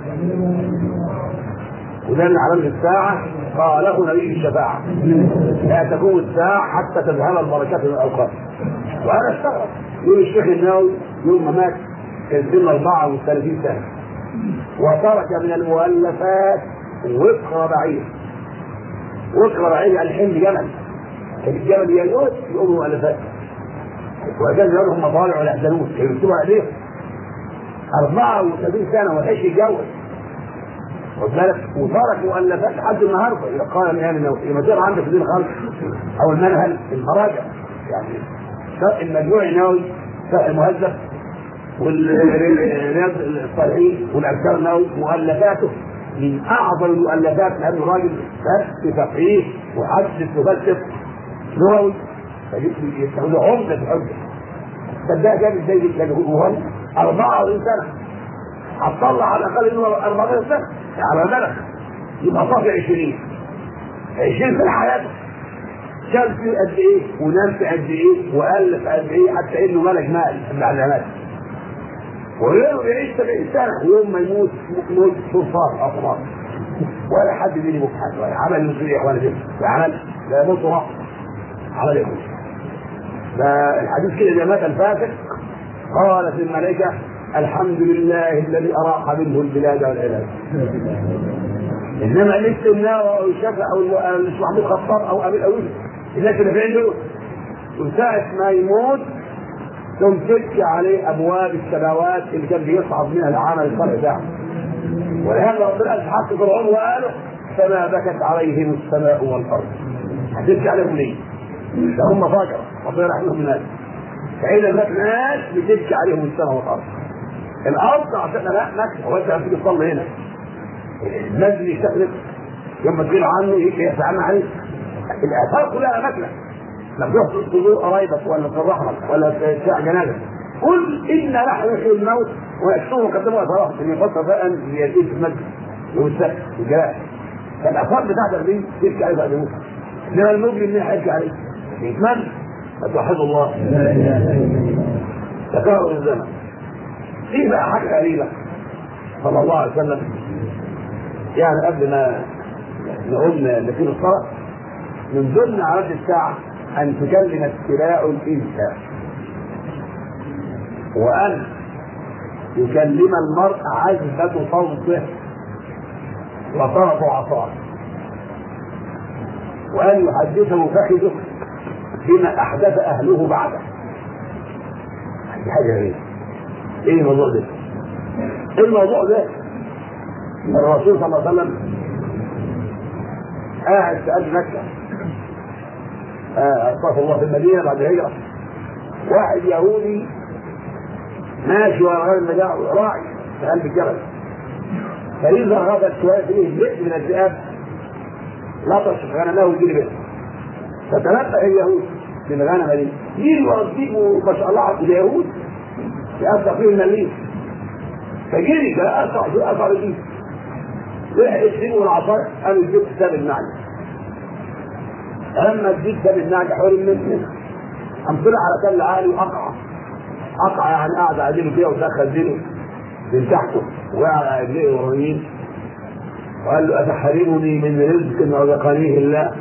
وده من علامة الساعة قاله نبي الشفاعة لا تكون الساعة حتى تذهب البركات من الأوقات وأنا استغرب يقول الشيخ النووي يوم ما مات كان سن 34 سنة وترك من المؤلفات وفق ربعية وفق ربعية يعني حمل جمل كان الجمل يجوز يقوم مؤلفات وكان لهم مطالع ولا يحزنون كانوا يكتبوا عليه 34 سنة وما كانش يتجوز خد بالك وترك مؤلفات لحد النهارده اذا قال الامام النووي لما تقرا عندك في دين الخلق او المنهل المراجع يعني المجموع النووي شرح المهذب والرياض الصالحين والاذكار النووي مؤلفاته من اعظم المؤلفات لهذا الراجل بس تفقيه وحدث وفلسف لغوي يتخذ عمده الحجه صدقها كام ازاي دي كان هو 24 سنه هتطلع على الاقل انه 40 سنه على بالك يبقى صافي 20 20 في حياته شال فيه قد ايه ونام في قد ايه والف قد ايه حتى انه ملك مال بعد مات وغيره يعيش 70 سنه ويوم ما يموت موت صرصار اطراف ولا حد بيجي بحاجه ولا عمل مسؤوليه يا اخوانا عمل لا يموت راح عمل يموت فالحديث كده اذا مات الفاسق قالت الملائكه الحمد لله الذي اراح منه البلاد والعباد انما مثل النار او الشافعي او مش محمود خطاب او ابي الاويل الناس اللي في عنده وساعة ما يموت تمسك عليه ابواب السماوات اللي كان بيصعد منها العمل الصالح بتاعه ولهذا ربنا حق فرعون وقاله فما بكت عليهم السماء والارض هتبكي عليهم ليه؟ ده هم فجر ربنا يرحمهم الناس فاذا مات ناس بتبكي عليهم السماء والارض الارض عشان لا مكه هو انت هتيجي تصلي هنا الناس اللي يستخدم لما تقول عنه يفعل عليه الاثار كلها مكنه لما تروح تزور قرايبك ولا في رحمك ولا في ساعة جنازه قل ان نحن نحيي الموت ونكتبه مقدمه اثاره اللي يفسر بقى ان يزيد في المسجد والسقف والجلاء فالاثار بتاعتك دي تبكي عليه بعد موت انما المجرم مين هيبكي عليه؟ يتمنى فتوحدوا الله تكرر الزمن في بقى حاجه غريبه صلى الله عليه وسلم يعني قبل ما نقول نقيم الصلاه من ضمن عرض الساعه ان تكلم السراء الانسان وان يكلم المرء عزبة صوته وطرف عصاه وان يحدثه فخذه بما احدث اهله بعده دي حاجه غريبه ايه الموضوع ده؟ ايه الموضوع ده؟ الرسول صلى الله عليه وسلم قاعد في قلب مكه استغفر الله في المدينه بعد الهجره واحد يهودي ماشي ورا غير المجاعة راعي في قلب الجبل فإذا غفت شوية فيه ذئب من الذئاب لطش غنمه ويجري به فتنبه اليهود من الغنمة دي يجري ورا الذئب وما شاء الله اليهود يأثر فيه المليل فجري بقى أسرع في أسرع الذئب لحق الذئب والعصاية قالوا الذئب ساب النعجة لما الذئب ساب النعجة حوالي منه قام طلع على تل عالي وأقع قطع يعني قاعد عدله فيها ودخل دينه من تحته وقع على رجليه ورمين وقال له أتحرمني من رزق رزقنيه الله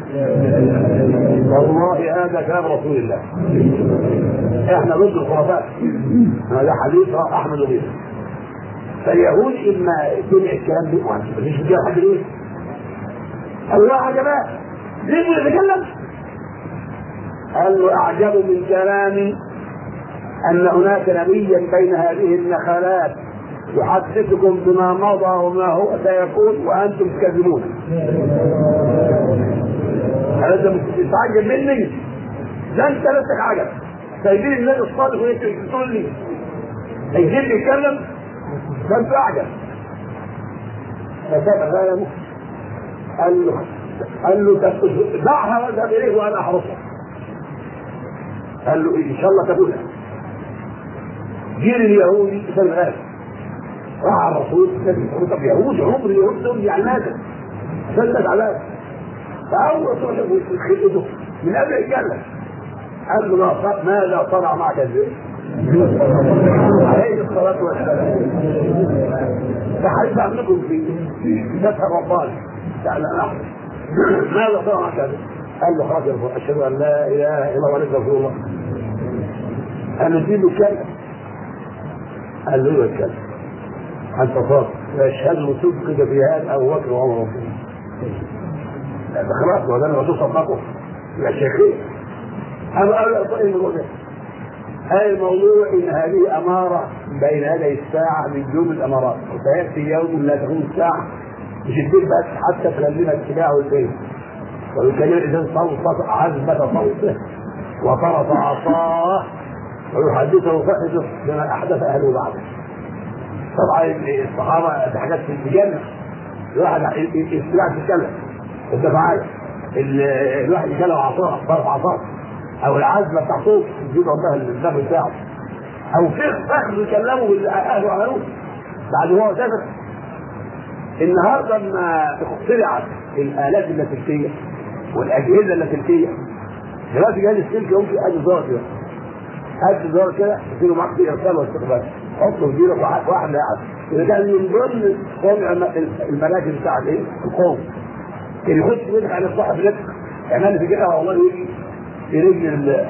والله هذا كلام رسول الله احنا ضد الخرافات هذا حديث احمد وغيره فاليهود اما سمع الكلام ده وانت مفيش فيها حد ليه قال له يا جماعه ليه يتكلم قال له اعجب من كلامي أن هناك نبيا بين هذه النخلات يحدثكم بما مضى وما هو سيكون وأنتم تكذبون. هذا مستعجب مني ده أنت نفسك عجب سايبين النبي الصالح وأنت تقول لي هيجيب لي يتكلم ده أنت أعجب. فساب غنمه قال له قال له دعها واذهب إليه وأنا أحرسها. قال له إن شاء الله تقولها. جيل اليهودي في الغالب راح على الرسول طب يهودي عمر اليهود دول يعني ماذا؟ سلت على فاول صلح خلقته من قبل الجنه قال له ما ماذا صنع معك الذئب؟ عليه الصلاه والسلام ده حديث عنكم في فتح الرباني تعالى نحن ماذا صنع معك الذئب؟ قال له خلاص يا رسول اشهد ان لا اله الا الله وانك رسول الله قال له دين كلمه قال له يتكلم انت صادق يشهد صدقك في هذا ابو بكر وعمر وعثمان خلاص ولا الرسول صدقه يا شيخين انا قال ايه الموضوع ده؟ هذا الموضوع ان هذه اماره بين يدي الساعه من جمله الامارات وسياتي يوم لا تكون الساعه مش الدين بس حتى تكلم السباع والبيت ويكلم الانسان صوت عزبه صوته وطرف عصاه ويحدثه فحده بما احدث اهله بعده. طبعا الصحابه دي حاجات في الجنه الواحد السلاح تتكلم الدفاعات الواحد يتكلم عصاه طرف عصاه او العزمه بتاع صوت يجيب عندها الدم بتاعه او فخ فخ يكلموا بالاهل عملوه بعد هو سافر النهارده لما اخترعت الالات اللاسلكيه والاجهزه اللاسلكيه دلوقتي جهاز السلك يمكن ادي زرار كده ادي زرار كده يصيروا معاك في ارسال واستقبال حطه في جيبك واحد واحد قاعد اذا كان من ضمن صنع المراكز بتاعت ايه؟ القوم اللي يخش يدفع على الصاحب لك يعني في كده والله يجي في رجل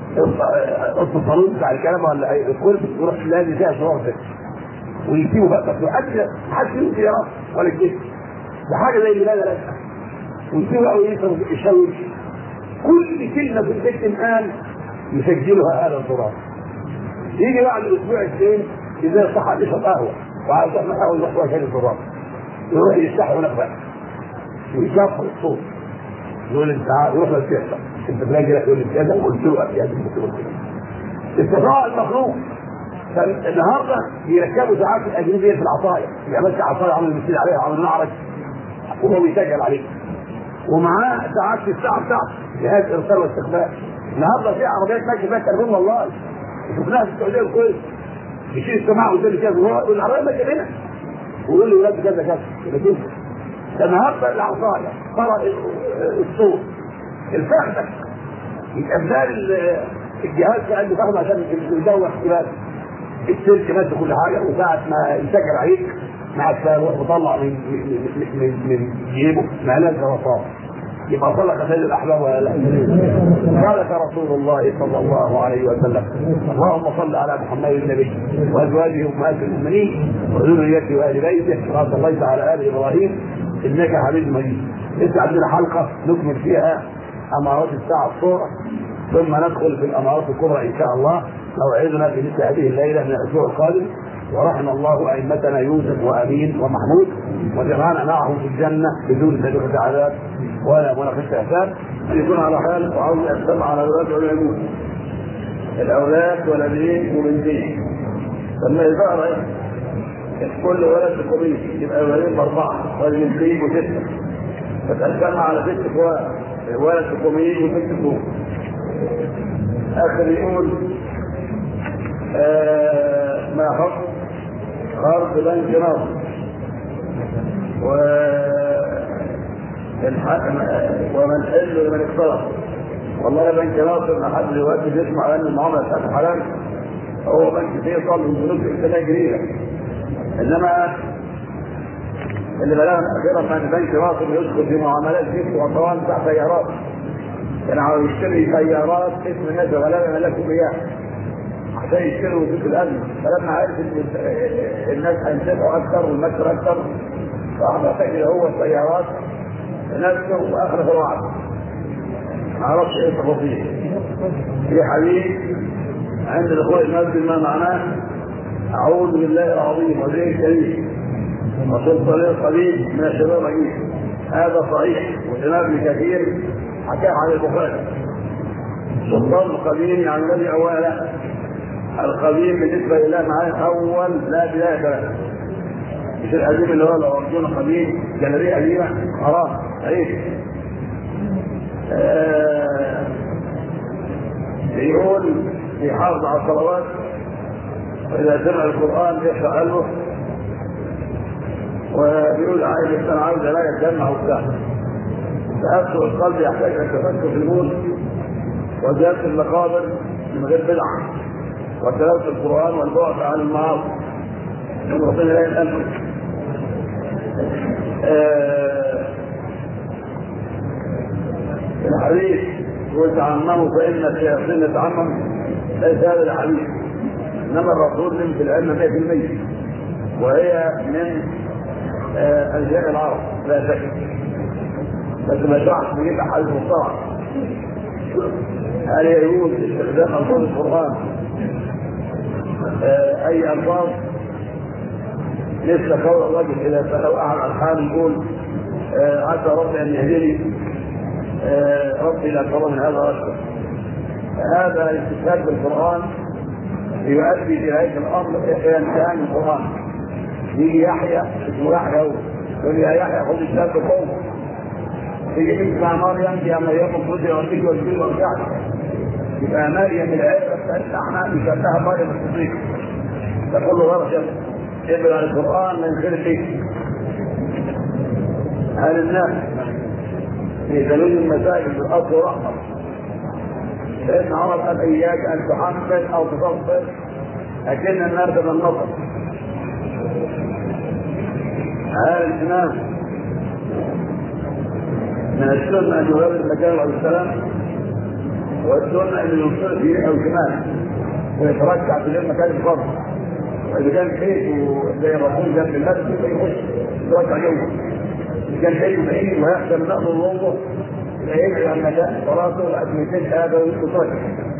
قصه الصالون بتاع الكلام ولا الكل يروح لازم فيها شرار كده ويسيبوا بقى بس حد حد يمشي يرى ولا الجسم ده حاجه زي اللي بدا لك ويسيبوا بقى ويشرب يشاور كل كلمه في البيت قال يسجلها آل التراب يجي بعد الاسبوع الثاني اذا صح يشرب قهوه وعايز يروح قهوه يروح واكل التراب يروح يستحي هناك بقى ويكفر الصوت يقول انت يروح للسياسه انت تلاقي لك يقول السياسه وقلت له يا استطاع المخلوق فالنهارده بيركبوا ساعات الاجنبيه في العصايه يعمل عصايه عامل مثل عليها عامل نعرج وهو بيسجل عليه ومعاه ساعات في الساعه بتاعته جهاز ارسال واستقبال النهارده في عربيات ماشيه فيها تليفون والله شفناها في السعوديه الكويت يشيل السماعه قدام كده وهو العربيه ماشيه هنا ويقول لي ولاد كذا كذا كده النهارده العصايه قرا الصوت الفخذ يبقى بدال الجهاز كانه فخذ عشان يدور احتمال السلك ماشي كل حاجه وساعه ما يسجل عليك مع السلامه وطلع من من من, من جيبه مالات وصار يبقى صلى سيد الاحباب ولا لا؟ قالك رسول الله صلى الله عليه وسلم اللهم صل على محمد النبي وازواجه امهات المؤمنين وذريته وال بيته كما صليت على ال ابراهيم انك حميد مجيد لسه عندنا حلقه نكمل فيها امارات الساعه الصوره ثم ندخل في الامارات الكبرى ان شاء الله موعدنا في مثل هذه الليله من الاسبوع القادم ورحم الله ائمتنا يوسف وامين ومحمود وجمعنا معهم في الجنه بدون سابقه عذاب ولا منافسه حساب ان يكون على حال وعاوز يقدم على الاولاد والعلوم الاولاد ولدين وبنتين لما يظهر كل ولد بقميص يبقى ولدين باربعه ولدين وسته فتقسمها على ست اخوات ولد بقميص وست اخوات اخر يقول آه ما حكم قرض بنك نصر و ومن حل لمن اقترض والله بنك ناصر ما حد دلوقتي بيسمع ان المعامله بتاعته حلال هو بنك فيه من بنوك الانتاج جديده انما اللي بلاغ اخيرا ان بنك ناصر يدخل في معاملات جسم وطوال بتاع سيارات كان عاوز يشتري سيارات اسم الناس ولا ملكوا اياها عشان يشتروا في الامن فلما عرف ان الناس هينتفعوا اكثر والمكسب اكثر فاحنا تجد هو السيارات نفسه واخلف الوعد ما اعرفش ايه التفاصيل في حديث عند دخول المسجد ما معناه اعوذ بالله العظيم وزيه الكريم وسلطان القليل من الشباب الرجيم هذا صحيح وجناب ابن كثير حكاه عن البخاري سلطان القديم يعني الذي اولا القديم بالنسبه لله معاه اول لا بدايه له مش القديم اللي هو لو رجل قديم جلابيه قديمه حرام عيب آه يقول يحافظ على الصلوات واذا سمع القران يقرا قلبه وبيقول عايز انا عاوز لا يتجمع وبتاع تاثر القلب يحتاج الى تفكر في الموت وزياده المقابر من غير بدعه وتلاوه القران والبعد عن المعاصي ربنا لا يسالك آه الحديث وتعمموا فان الشياطين يتعمم ليس هذا الحديث انما الرسول من في العلم 100% وهي من آه انجاء العرب لا شك بس ما يشرحش بيجيب حديث مصطلح هل يجوز استخدام الفاظ القران آه اي الفاظ مثل قول الرجل اذا سالوا احد الحال يقول آه عسى ربي ان يهديني آه ربي لا ترى من هذا رشدا هذا الاستشهاد بالقران يؤدي الى هذا الامر الى امتحان القران يجي يحيى اسمه يحيى هو يقول يا يحيى خذ الكتاب بقوم يجي تسمع مريم يا مريم خذي وارجلي وارجلي وارجعي يبقى مريم العيبه احنا نشبهها مريم الصديق تقول له غلط ابن القران من خير فيك اهل الناس في دليل المساجد الاصل رحمه سيدنا عمر قال اياك ان تحمل او تصفر لكن النار من النصر هذا الامام من السنه ان يغير المكان عليه السلام والسنه ان ينصر في او شمال ويتركع في غير مكان الفرض واذا كان بيته زي الرسول جنب المسجد فيخش يتركع جوه اذا كان بيته بعيد ويحسن نقل الوضوء يجري عن مكان صلاته وأدميتين هذا ويتركع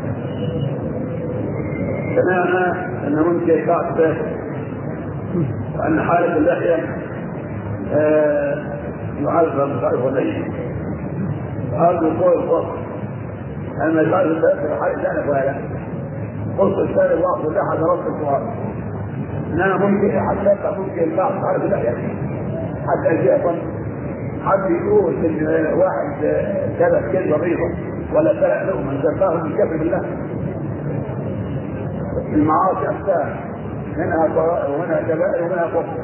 سمعنا ان منكر بعد ذلك وان حاله اللحيه يعذب بطريقه وليه هذا وقوع الفصل اما يعذب ذلك حاله ثانيه ولا قلت الثاني الله اللحى درست القران انما ممكن حتى ممكن بعض حاله اللحيه حتى يجي حد يقول ان واحد كذب كذبه بيضه ولا سرق لقمه زكاه من كفر بالله المعاصي أقسام منها صغائر ومنها كبائر ومنها كفر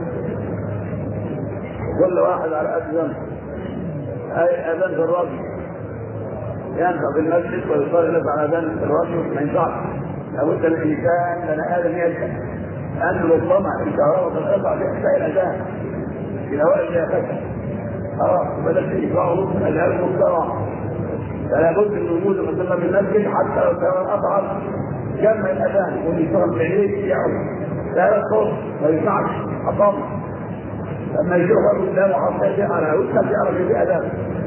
كل واحد على قد ذنبه أي أذان في الرجل ينفع في المسجد ويصلي الناس على أذان في الرجل ما ينفعش لابد الإنسان بني آدم يلزم أنه ربما الكهرباء تنقطع في إحساء الأذان في الأوائل يا فتى خلاص بدأت يقرأوا الأذان المخترع فلا بد من وجود مثلا في المسجد حتى لو كان أضعف جمع الاذان والنظام بعيد يعرف لا يصوت ما يسمعش حطام لما يشوف قدامه حتى على وسط يعرف في اذان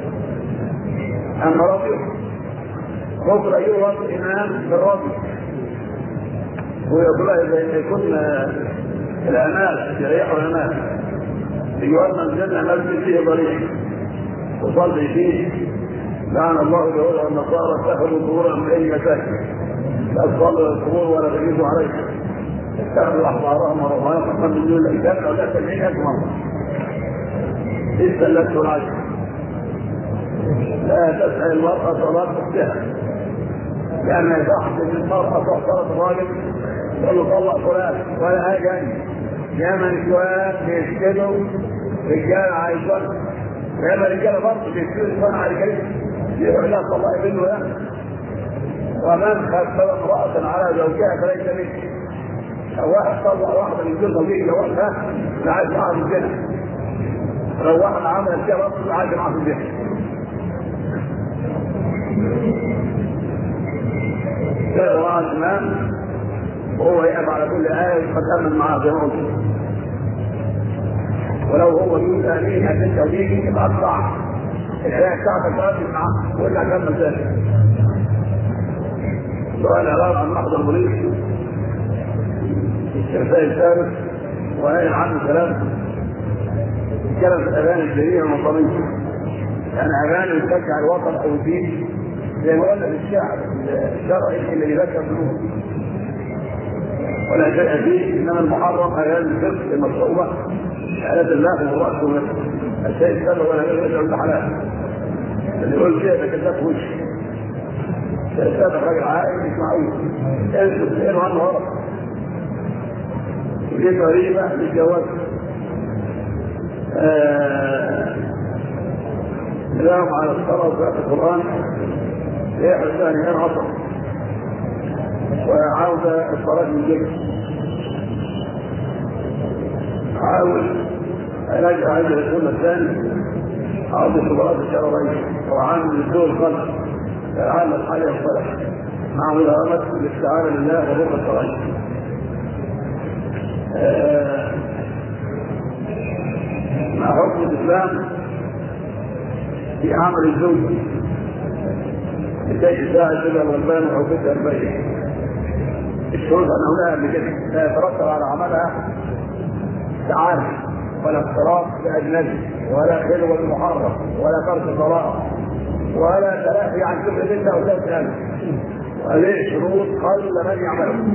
اما رجل بكره يوم امام بالرجل ويقول له اذا يكون الامال يريح الامال يقول من جنة مسجد فيه ضريح وصلي فيه لعن الله اليهود والنصارى اتخذوا قبورا من اي مساجد لا تصلوا القبور ولا تجيبوا عليها اتخذوا احبارهم ورهبانهم من دون الايتام ولا سبعين الف مره استلته العشر لا تسأل المرأة صلاة اختها لأن يصح أن المرأة تحترط الراجل تقول له طلق فلان ولا حاجة يا من شوية بيسكتوا رجال عايشون يا من رجالة برضه بيسكتوا يصنع على كلمة يقول لها طلقي منه يعني ومن خفف امرأة على زوجها فليس منه لو واحد طلع واحدة من كل زوجيه لو واحد لا عايز معاه في الجنة لو واحد عمل كده برضه لا عايز معاه في الجنة كده راى الإمام وهو يقف على كل آية قد أمن معاه في موته ولو هو يقول آمين هل أنت ويجي يبقى أطلع الآية بتاعتك تقدم معاه ويرجع كمل ثاني سؤال علاقة محضر مريض الشرفاء الثالث وهي عنه كلام كلام في الأغاني الجريئة والوطنية يعني أغاني تشجع الوطن أو الدين زي ما قلنا في الشعر الشرعي اللي بيذكر بنوه ولا شيء فيه إنما المحرم أغاني الفقه المشروبة شهادة الله والرأس والنفس الشيء السبب ولا غير إلا حلال اللي يقول كده ده كذاب وش سابق راجل عائل مش معقول انسوا اثنين عنه غلط ودي غريبة للجواز اليوم على الصلاة وقراءة القرآن يحرص ثاني غير عصر وعودة الصلاة من جبل حاول علاج عجل السنة الثاني عودة الصلاة الشرعية وعامل الدول الخلق العالم الحالي الصالح مع مداومة الاستعانة لله وروح الصلاة مع حكم الإسلام في عمل الزوج لكي يساعد إلى الغلبان وحبتها البيت الشروط أنه لا قبل كده لا يترتب على عملها تعارف ولا اختلاط بأجنبي ولا خلوة محرم ولا ترك صلاة ولا تلاقي عن كل بنت او ثلاث سنه وهذه شروط قل من يعملها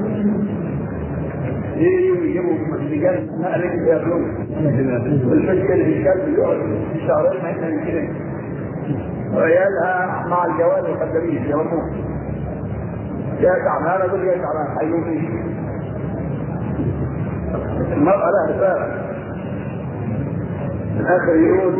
يجوا يجيبوا رجال نقل ياكلون والمشكله في الكلب يقعد شهرين ما يمكن كده وعيالها مع الجواز والخدامين يومون جاي تعبانه دول جاي تعبانه هيقول ايه؟ المرأة لها رسالة في الآخر يقول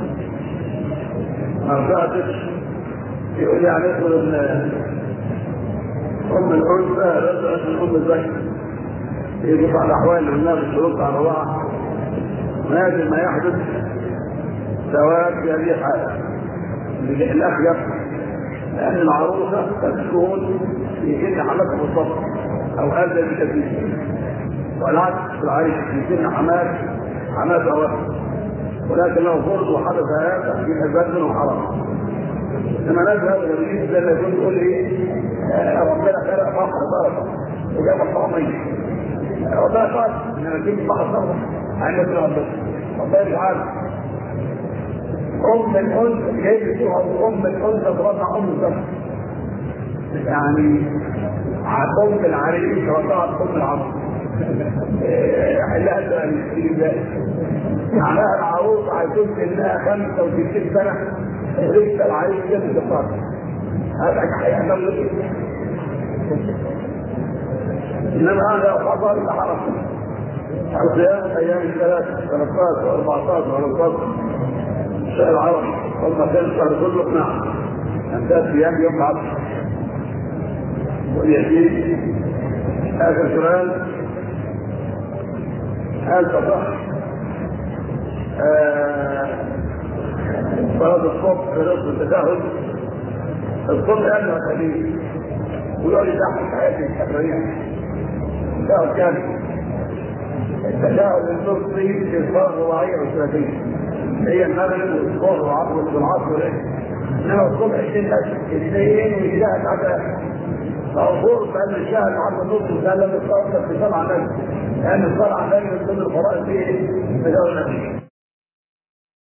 ما رجعتش يقول يعني ادخل ان ام الانثى رجعت من ام الذكر يجب على الاحوال الناس الشروط على بعض لازم ما يحدث سواء في هذه الحاله الاخير لان العروسه تكون في سن حماتها بالضبط او ادى بكثير والعكس العريس في سن حمات حماتها وقت ولكن لو فرض وحدث هذا يبقى بدل وحرام لما نزل هذا الرئيس زي ما يكون يقول ايه آه، ربنا خلق فخر بركه وجاب الطعميه ربنا قال ان نجيب فخر بركه عند ربنا ربنا مش عارف ام الانثى جايب فيها ام الانثى ترضع ام الذكر يعني ام العريس رضعت ام العصر حلها ازاي معناها العروس هيكون سنها 65 سنه لسه العريس جنب الفرق هذا هيعمل ايه؟ انما هذا حصل لحرف الصيام ايام الثلاث 13 و14 و15 الشهر العربي ثم كان الشهر كله نعم انتهت ايام يوم العصر واليزيد اخر سؤال هل تصح صلاة الصبح في نصف التشهد الصبح يمنع الحديث ويقعد يضحك حياتي الشهرية التشهد كامل التشهد النصفي في الصلاة الرباعية والثلاثية هي المغرب والظهر والعصر والعصر انما الصبح اثنين اثنين ويجتهد حتى موضوع بان الشهر عند النص وسلم الصلاه في سبع نجم لان الصلاه على النبي من ضمن الفرائض فيه تجاوز النبي